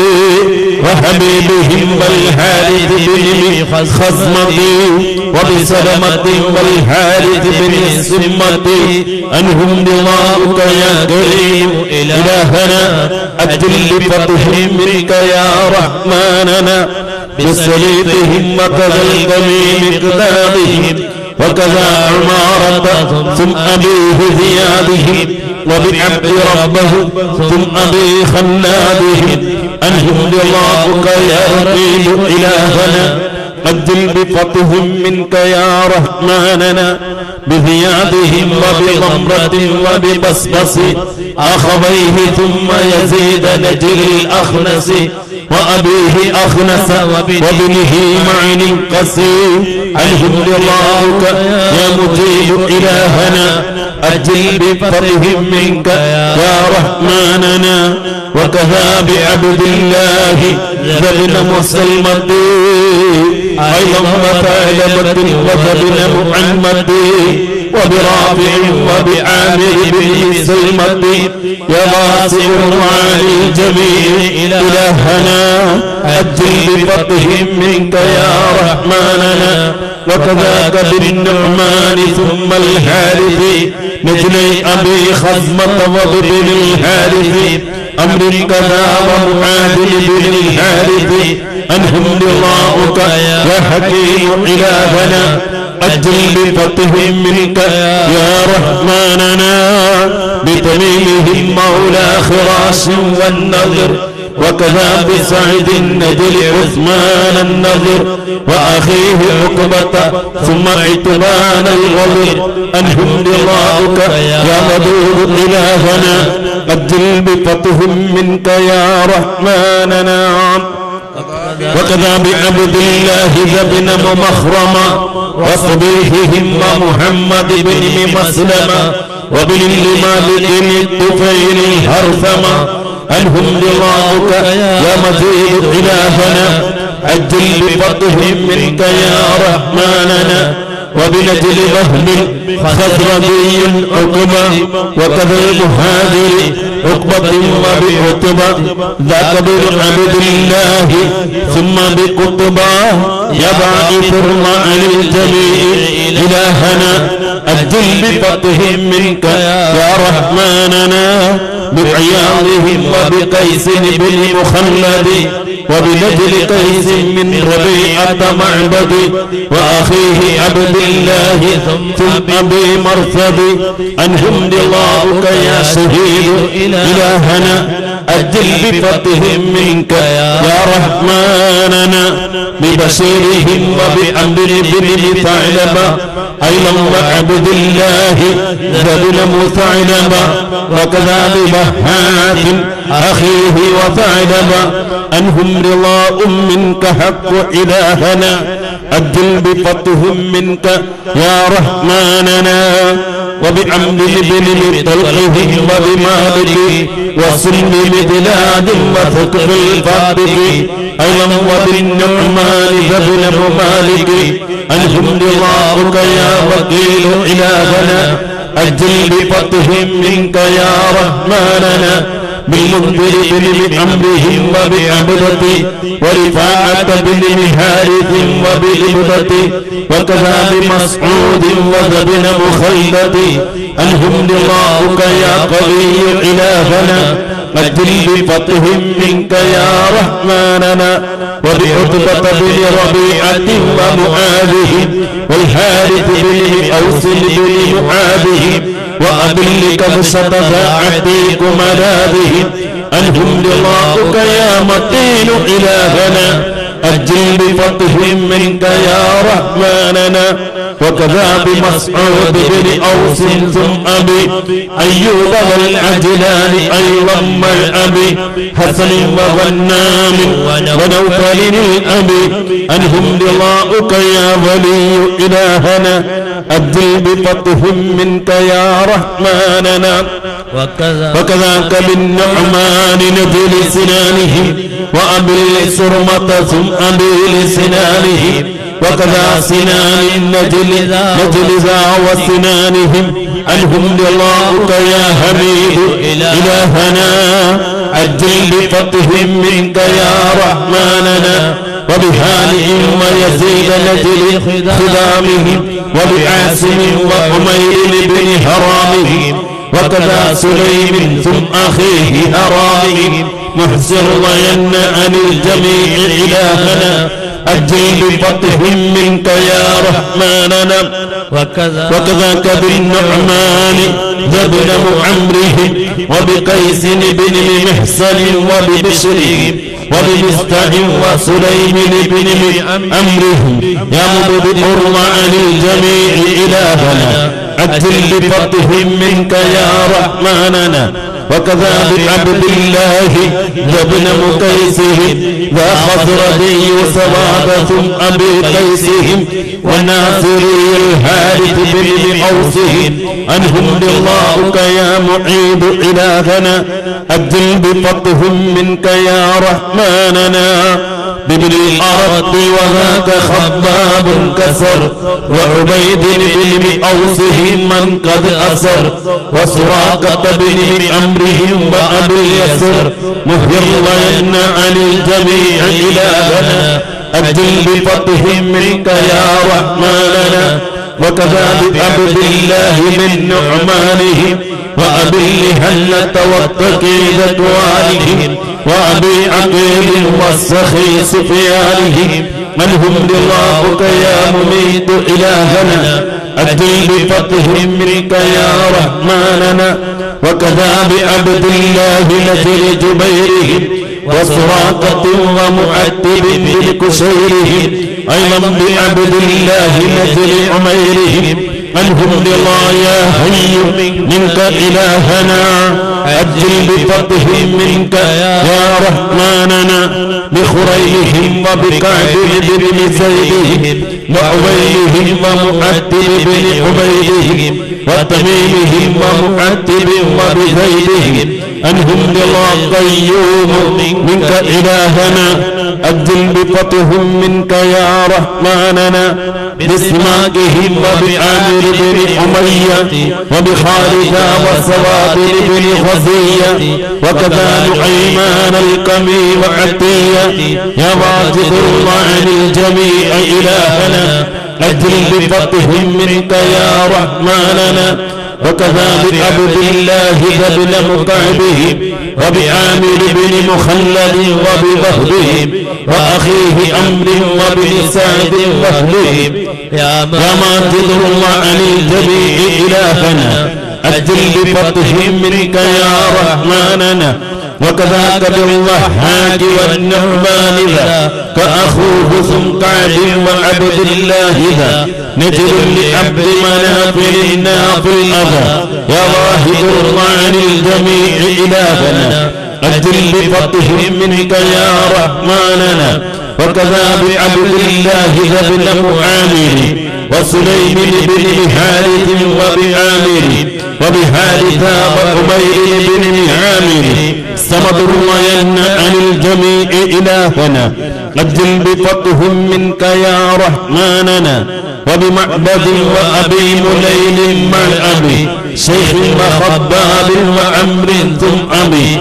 وحبيبهم والحارث بن خصمتي وبسلمة والحارث بن سمتي أنهم رضاؤك يا كريم إلهنا أجل بفضلهم منك يا رحمننا بسليطهم وكذا الجميع مقدامهم وكذا عمارة ثم أبيه زيادهم وبعبد ربه ثم أبي خلادهم أنهم رضاؤك يا رقيب إلهنا أجل بفتهم منك يا رحمننا بزيادهم وبضمرة وببسبس أخويه ثم يزيد نجل الأخنس وأبيه أخنس وابنه معن قسيم أنهم رضاؤك يا مجيب إلهنا أجل بفتهم منك يا رحمننا وكفى بعبد الله ذبن مسلمة أيضا وثعلبة وذبن محمد وبرافع وبعامر بن سلمة يا واسع وعلي الجميع إلهنا أجل بفتهم منك يا رحمننا وكذاك بالنعمان ثم الحارث مثلي أبي خزمة وابن الحارث أمر كذا ومعادل بن الحارث أنهم رضاؤك يا حكيم إلهنا أجل بفتهم منك يا رحمننا بتميمهم مولى خراش والنظر وكذا بسعد النجل عثمان النظر وأخيه عقبة ثم عتبان الغضر أنهم رضاؤك يا ودود إلهنا أجل بفتهم منك يا رحمننا وكذا بعبد الله ذبن مخرما وصبيحهم ومحمد بن مسلمة وبن لمالك الطفيل الهرثمة أنهم رضاؤك يا مزيد إلهنا أجل بفضلهم منك يا رحمننا وبنجل وهب خزرجي عقبة وكذا المهاجر عقبة وبعتبة ذاك بن عبد الله ثم بقطبة يبعث مع الجميع إلهنا أجل بفتح منك يا رحمننا بعياضهم وبقيس بن مخلد وبنجل قيس من ربيعة معبد وأخيه عبد الله ثم أبي مرثد أنهم رضاؤك يا شهيد إلهنا أجل بفتح منك يا رحمننا ببشيرهم وبأمر بن ثعلبة أيضا وعبد الله ذبل مثعلبة وكذا ببهات أخيه وثعلبة أنهم رضاء منك حق إلهنا أجل بفتهم منك يا رحمننا وبعمد بن طلقه وبمالك وسلم بلاد وثقف الفاتح أيضا وبالنعمان ذبل مالك أنهم رضاؤك يا وكيل إلهنا أجل بفتهم منك يا رحمننا بالمنذر بن أمرهم وبعبدة ورفاعة بن هارث وبإبدة وكذا بمسعود وذبن مخلد أنهم رضاؤك يا قوي إلهنا أجل بفتهم منك يا رحمننا وبعتبة بن ربيعة ومعاذه والحارث بن أوس بن معاذه وأبل كبسة فأعطيك ملاذه أنهم رضاؤك يا متين إلهنا أجل بفتح منك يا رحمننا وكذا بمسعود بن أوس ثم أبي أيوب والعجلان أيضا مع أبي حسن وغنام ونوفل الأبي أنهم رضاؤك يا ولي إلهنا أجل بفتح منك يا رحمننا وكذا وكذاك بالنعمان نبل سنانه وأبي سرمة ثم أبي لسنانه وكذا سنان النجل نجل ذا وسنانهم عنهم رضاؤك يا حميد إلهنا أجل بفتح منك يا رحمننا وبهانئهم ويزيد نجل خدامهم وبعاسم وحمير بن هرامهم وكذا سليم ثم أخيه هرامهم محسن ضين عن الجميع إلهنا أجل بفتح منك يا رحمننا وكذا وكذاك بالنعمان ذبن عمرهم وبقيس بن محسن وببشر وبمستع وسليم بن أمرهم يمضي عن الجميع إلهنا أجل بفتح منك يا رحمننا وكذا بعبد الله ذبن مقيسهم ذا خضردي سواد ثم أبي قيسهم والناصري الحارث بن أوسهم أنهم رضاؤك يا معيد إلهنا أجل بفتهم منك يا رحمننا بابن الأرض وذاك خباب كسر وعبيد بن أوسه من قد أسر وسراقة بن أمرهم وأبي اليسر مهر لنا عن الجميع إلهنا أجل بفتح منك يا رحمننا وكذا بعبد الله من نعمانهم وأبي هنة والتكيد والهم وأبي عقيل والسخي سفيانهم من هم رضاؤك يا مميت إلهنا أجل بفتح منك يا رحمننا وكذا بعبد الله نجل جبيرهم وسراقة ومعتب بالكسيرهم أيضا بعبد الله نجل عميرهم أنهم رضا يا هي منك إلهنا أجل بفتح منك يا رحمننا بخريهم وبكعب بن زيدهم وعبيدهم ومعتب بن عبيدهم وتميمهم ومعتب وبزيدهم أنهم رضا قيوم منك إلهنا أجل بفتهم منك يا رحماننا بسماكهم وبعامر بن أمية وبخارجة وصوابر بن خزية وكذا نعيمان القمي وعتية يا واجد الله عن الجميع إلهنا أجل بفتهم منك يا رحماننا وكذا بعبد الله ذبل مكعبه وبعامر بن مخلد وبوهبهم وأخيه أمر وبن سعد وهلهم يا يا ماجد الله عن الجميع إلهنا أجل بفتهم منك يا رحماننا وكذاك بالضحاك والنعمان ذا كأخوه ثم كعب وعبد الله ذا نجل لعبد مناف الناف الأذى يا واحد الله عن الجميع إلهنا أجل بفتهم منك يا رحماننا وكذا بعبد الله ذا ابن معامر وسليم بن حارث وبعامر وبحارثة وعمير بن عامر سمد وين عن الجميع إلهنا أجل بفتهم منك يا رحماننا وبمعبد وأبي مليل مع أبي شيخ وخباب وعمر ثم أبي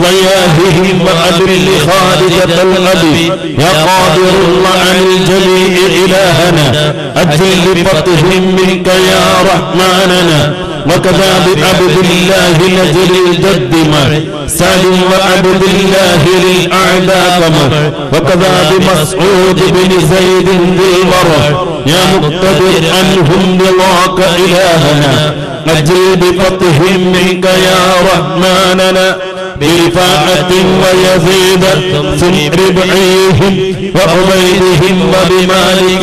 ضياههم وأبي لخالدة الأبي يا قادر الله عن الجميع إلهنا أجل بفتهم منك يا رحماننا وكذا بعبد الله نجل الجد مر سالم وعبد الله للأعداء قمر وكذا بمسعود بن زيد ذي الورع يا مقتدر عنهم رضاك إلهنا أجل بفتهم منك يا رحماننا برفاعة ويزيد ثم ربعيهم وعبيدهم وبمالك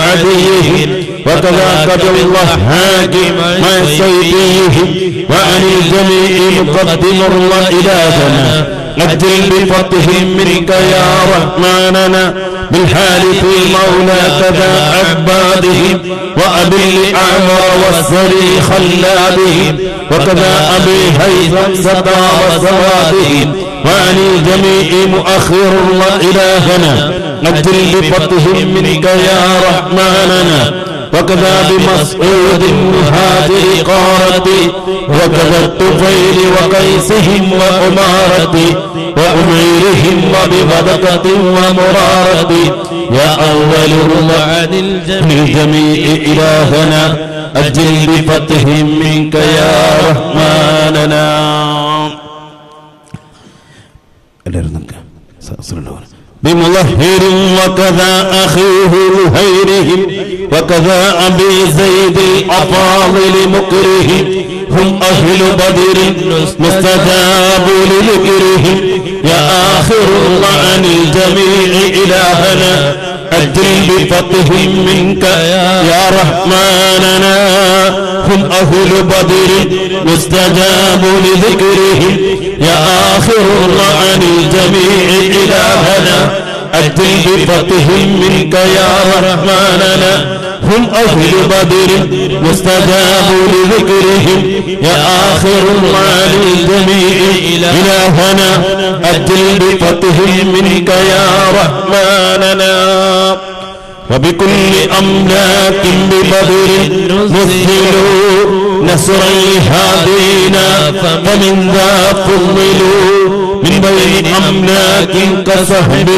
وعديهم وكذاك بالضحاك مع سيديهم وعن الجميع مقدم الله إلهنا أجل بفتهم منك يا رحماننا بالحالف المولى كذا عبادهم وأبي الأعمى والسري خلابهم وكذا أبي هيثم سطى وسوادهم وعن الجميع مؤخر الله إلهنا أجل بفتهم منك يا رحماننا وكذا بمسعود مهاجر قارتي وكذا الطفيل وقيسهم وأمارتي وأميرهم وبغدقة ومرارتي يا أول الله عن الجميع للجميع إلهنا أجل بفتهم منك يا رحماننا بمظهر وكذا أخيه لهيرهم وكذا أبي زيد الأفاضل مكرهم هم أهل بدر مستجاب لذكرهم يا آخر الله عن الجميع إلهنا أجل بفتهم منك يا رحماننا هم أهل بدر مستجاب لذكرهم يا آخر الله عن الجميع إلهنا أجل بفتهم منك يا رحمننا هم أهل بدر مستجاب لذكرهم يا آخر الله عن الجميع إلهنا أجل بفتهم منك يا رحمننا وبكل أملاك ببدر نزلوا نصرا لهادينا فمن ذا فضلوا من بين أملاك كسهب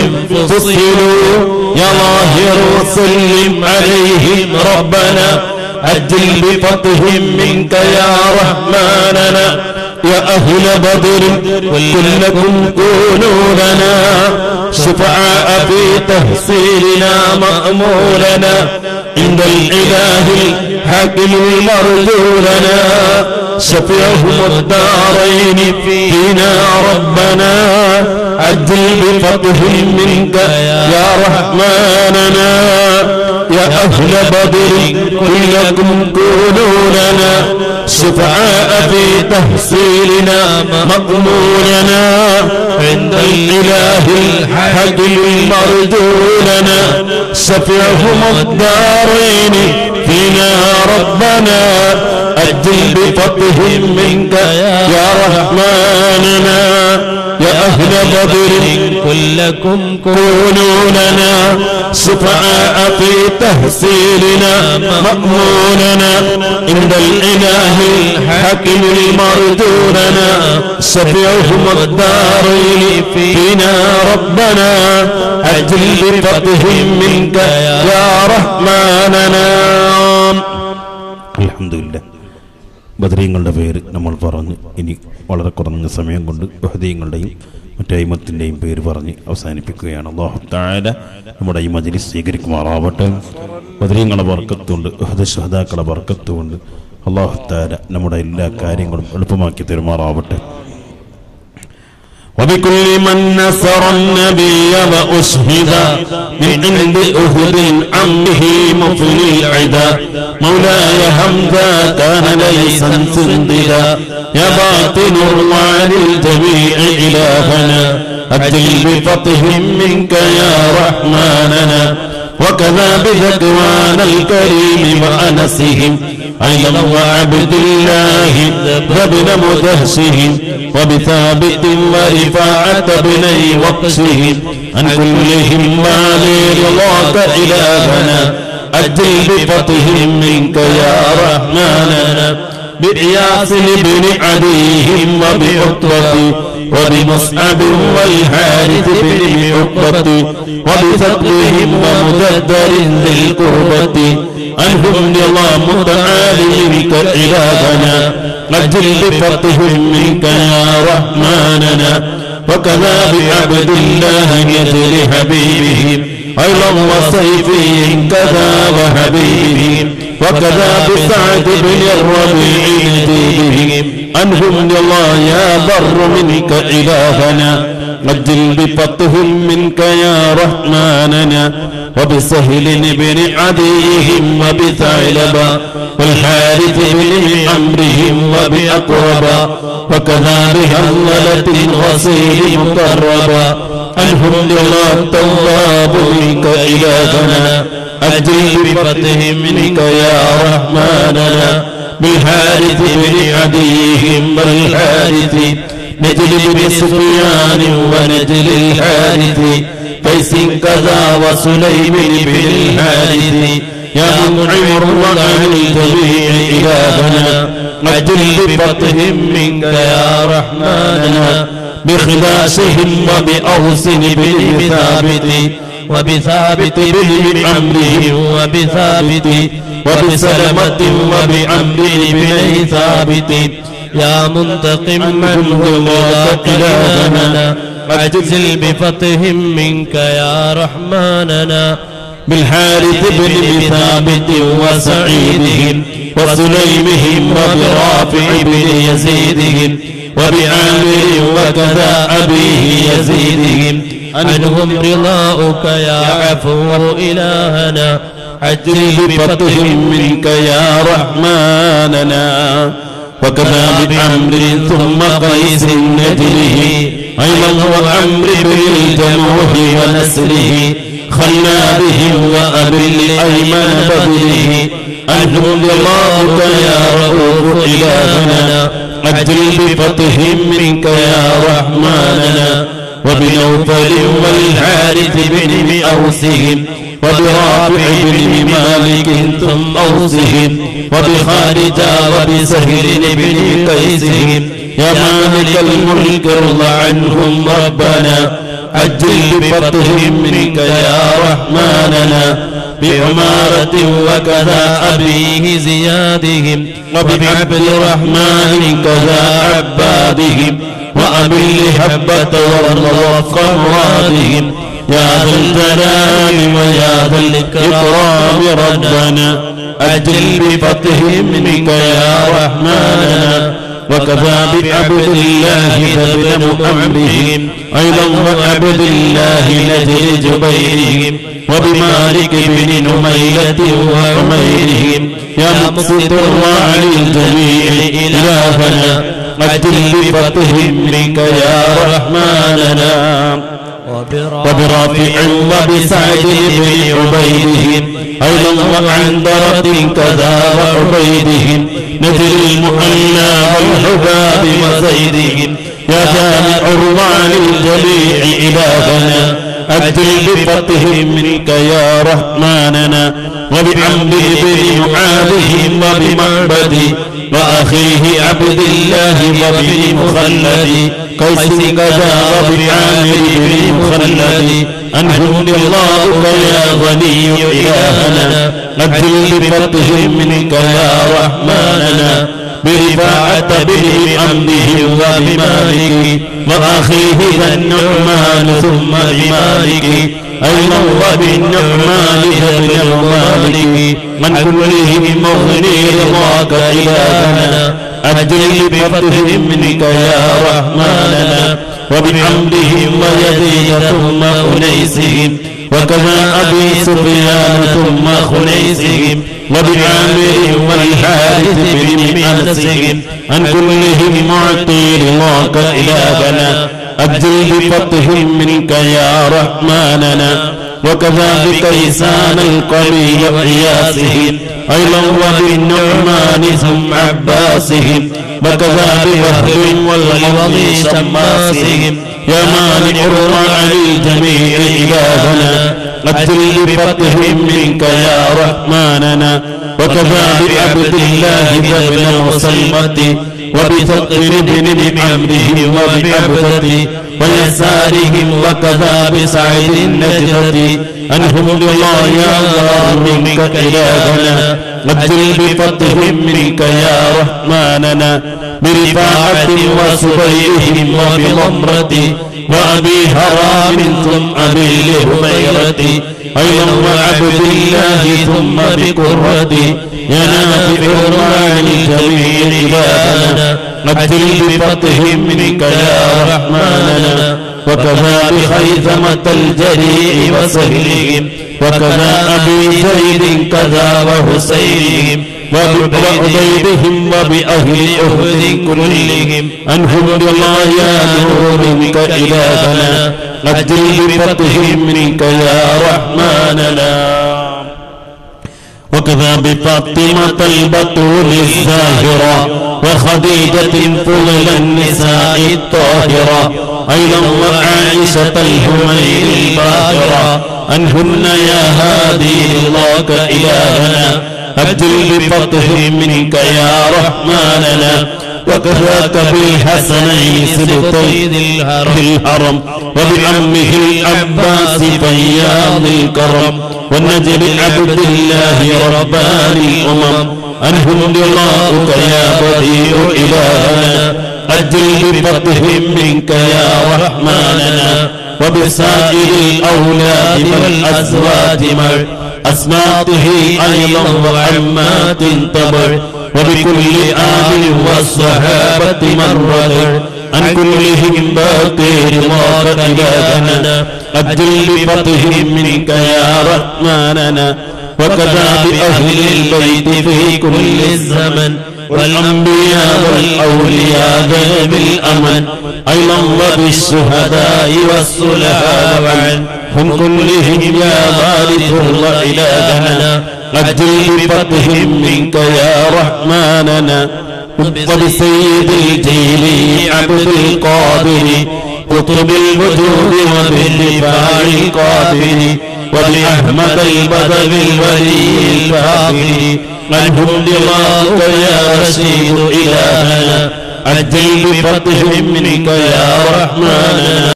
فصلوا يا ظاهر وسلم عليهم ربنا أجل بفتهم منك يا رحماننا يا أهل بدر كلكم كونوا لنا شفعاء في تحصيلنا مأمولنا عند الإله الحاكم المرجو لنا شفيعهم الدارين فينا ربنا عجل بفتهم منك يا رحماننا يا أهل بدر كلكم كونوا لنا شفعاء في تحصيلنا مأموننا عند الإله الحكيم المرجو لنا شفعهم الدارين فينا ربنا أجل بفتهم منك يا رحماننا يا أهل ليلة بدر كلكم كونوا لنا شفعاء في تحصيلنا مأموننا عند الإله الحكيم المرجوننا شفيعهم الدارين فينا ربنا أجل بفتح منك يا رحماننا الحمد لله ബദരീങ്ങളുടെ പേര് നമ്മൾ പറഞ്ഞ് ഇനി വളരെ കുറഞ്ഞ സമയം കൊണ്ട് ബഹദീങ്ങളുടെയും മറ്റൈമത്തിൻ്റെയും പേര് പറഞ്ഞ് അവസാനിപ്പിക്കുകയാണ് അള്ളാഹു താഴ നമ്മുടെ ഈ മജ്ലിസ് സ്വീകരിക്കുമാറാവട്ടെ ബദരീങ്ങളുടെ വർക്കത്തുണ്ട് ഹദശഹദാക്കളുടെ വർക്കത്തുകൊണ്ട് അള്ളാഹു താര നമ്മുടെ എല്ലാ കാര്യങ്ങളും എളുപ്പമാക്കി തരുമാറാവട്ടെ وبكل من نصر النبي وأشهد من عند أهد عمه مفلي العدا مولاي حمدا كان ليسا سنددا يا باطن الرعى للجميع إلهنا أجل بفتح منك يا رحماننا وكذا بذكوان الكريم وأنسهم أيضا وعبد الله وابن مدهشهم وبثابت ورفاعة بني وقشهم عن كلهم ما رضاك إلهنا أجل بفتحهم منك يا رحماننا بإياس بن عديهم وبعطبة وبمصعب والحارث بن عقبة وبثقلهم ومددر ذي القربة عنهم نظام متعالي منك إلهنا أجل بفتحهم منك يا رحماننا وكذا بعبد الله يجري حبيبهم أيضا وسيفي كذا وحبيبهم وكذا بسعد بن الربيع نجيبهم أنهم الله يا بر منك إلهنا أجل بفتحهم منك يا رحماننا وبسهل بن عديهم وبثعلبا والحارث بن عمرهم وبأقربا وكذا بهملة غسيل مقربا أنهم لله التواب منك إلهنا أجل بفتحهم منك يا رحماننا بالحارث بن عديهم والحارث نجل بن سفيان ونجل الحارث قيس كذا وسليم بن الحارث يا منعم الرعى الجميع إلهنا أجل بفتحهم منك يا رحماننا بخلاشهم وبأوس بن ثابت وبثابت بن عمرو وبثابت وبسلمة وبعمر بن ثابت يا منتقم من هداك إلهنا أجزل بفتح منك يا رحماننا بالحارث بن ثابت وسعيدهم وسليمهم وبرافع بن يزيدهم وبعامر وكذا أبيه يزيدهم عنهم رضاؤك يا عفو إلهنا أجل بفتح منك يا رحماننا وكذا بأمر ثم قيس نجله أيضا وأمر بالجموح ونسله خلنا بهم وأبي الأيمن بدله أنهم الله يا رؤوف إلهنا أجل بفتح منك يا رحماننا وبنوفل والحارث بن أوسهم وبرافع بن مالك ثم أوسهم وبخارجة وبسهل بن قيسهم يا مالك الملك ارض عنهم ربنا أجل بفتحهم منك يا رحماننا بعمارة وكذا أبيه زيادهم وبعبد الرحمن كذا عبادهم وأبي لحبة والرضا مرادهم يا ذا الجلال ويا ذا الإكرام ربنا أجل بفتحهم منك يا رحماننا وكفى بعبد الله فابن أمرهم أيضا وعبد الله نجل جبيرهم وبمالك بن نميلة وعميرهم يا مقصد الرعي الجميع إلهنا أجل بفتحهم منك يا رحماننا وبرافع وبسعد بن عبيدهم أيضا وعنبرة كذا وعبيدهم نجل المحلى والحباب وزيدهم يا جامع الرضا للجميع إلهنا أجل بفتح منك يا رحماننا وبعمد بن معاذهم وبمعبد وأخيه عبد الله وبن مخلد قيس كذا وبعامر بن مخلد أنهم الله يا غني إلهنا أجل بفتح منك يا رحماننا برفاعة بن أمره وبمالك وأخيه ذا النعمان ثم بمالك أيضا وبالنعمان ابن المالك من كلهم مغني رضاك إلهنا أجل بفتح منك يا رحماننا وبحمدهم ويزيد ثم أنيسهم وكذا أبي سفيان ثم خنيسهم وبعامر والحارث بن أنسهم عن كلهم معطي رضاك إلهنا أجل بفتح منك يا رحماننا وكذا بكيسان القوي وقياسهم أيضا وبالنعمان ثم عباسهم وكذا بوهب والعوض شماسهم يا مانع الرعى للجميع إلهنا أجل بفتح منك يا رحماننا وكفى بعبد الله ابن مسلمة وبثقر بن عبده وبعبدته ويسارهم وكفى بسعد النجدة أنهم لله يا الله منك إلهنا أجل بفتح منك يا رحماننا برفاعة وسبيهم وبضمرة وأبي هرام ثم أبي لهميرة أيضا وعبد الله ثم بقرة يا نافع الرعان جميع إلهنا أجل بفتح منك يا رحماننا وكفى بخيثمة الجريء وسهلهم وكذا أبي زيد كذا وحسينهم وبعبيدهم وبأهل أهد كلهم أنهم الله يا نور منك إلهنا أجل بفتح منك يا رحماننا وكذا بفاطمة البطول الزاهرة وخديجة فضل النساء الطاهرة أيضا وعائشة الهمير الباهرة أنهن يا هادي الله إلهنا أبدل بفتح منك يا رحماننا وكذاك بالحسنين سبطي ذي الهرم وبعمه العباس فياض الكرم والنجل عبد الله ربان الأمم أنهم لقاؤك يا بديع إلهنا أجل بفتح منك يا رحماننا وبسائر الأولاد والأزواج مر أسماطه أيضا وعمات تبر وبكل آل والصحابة مرد عن كلهم باقي رضاك إلهنا أجل بفتح منك يا رحماننا وكذا بأهل البيت في كل الزمن والأنبياء والأولياء ذهب الأمن أيضا وبالشهداء والصلحاء وعن هم كلهم يا وارث الله إلهنا أجل بفتح منك يا رحماننا وبسيد الجيل عبد القادر قطب الوجود وبالدفاع القادر وبأحمد البدوي الولي الفاخر منهم لغاك يا رشيد إلهنا أجل بفتح منك يا رحماننا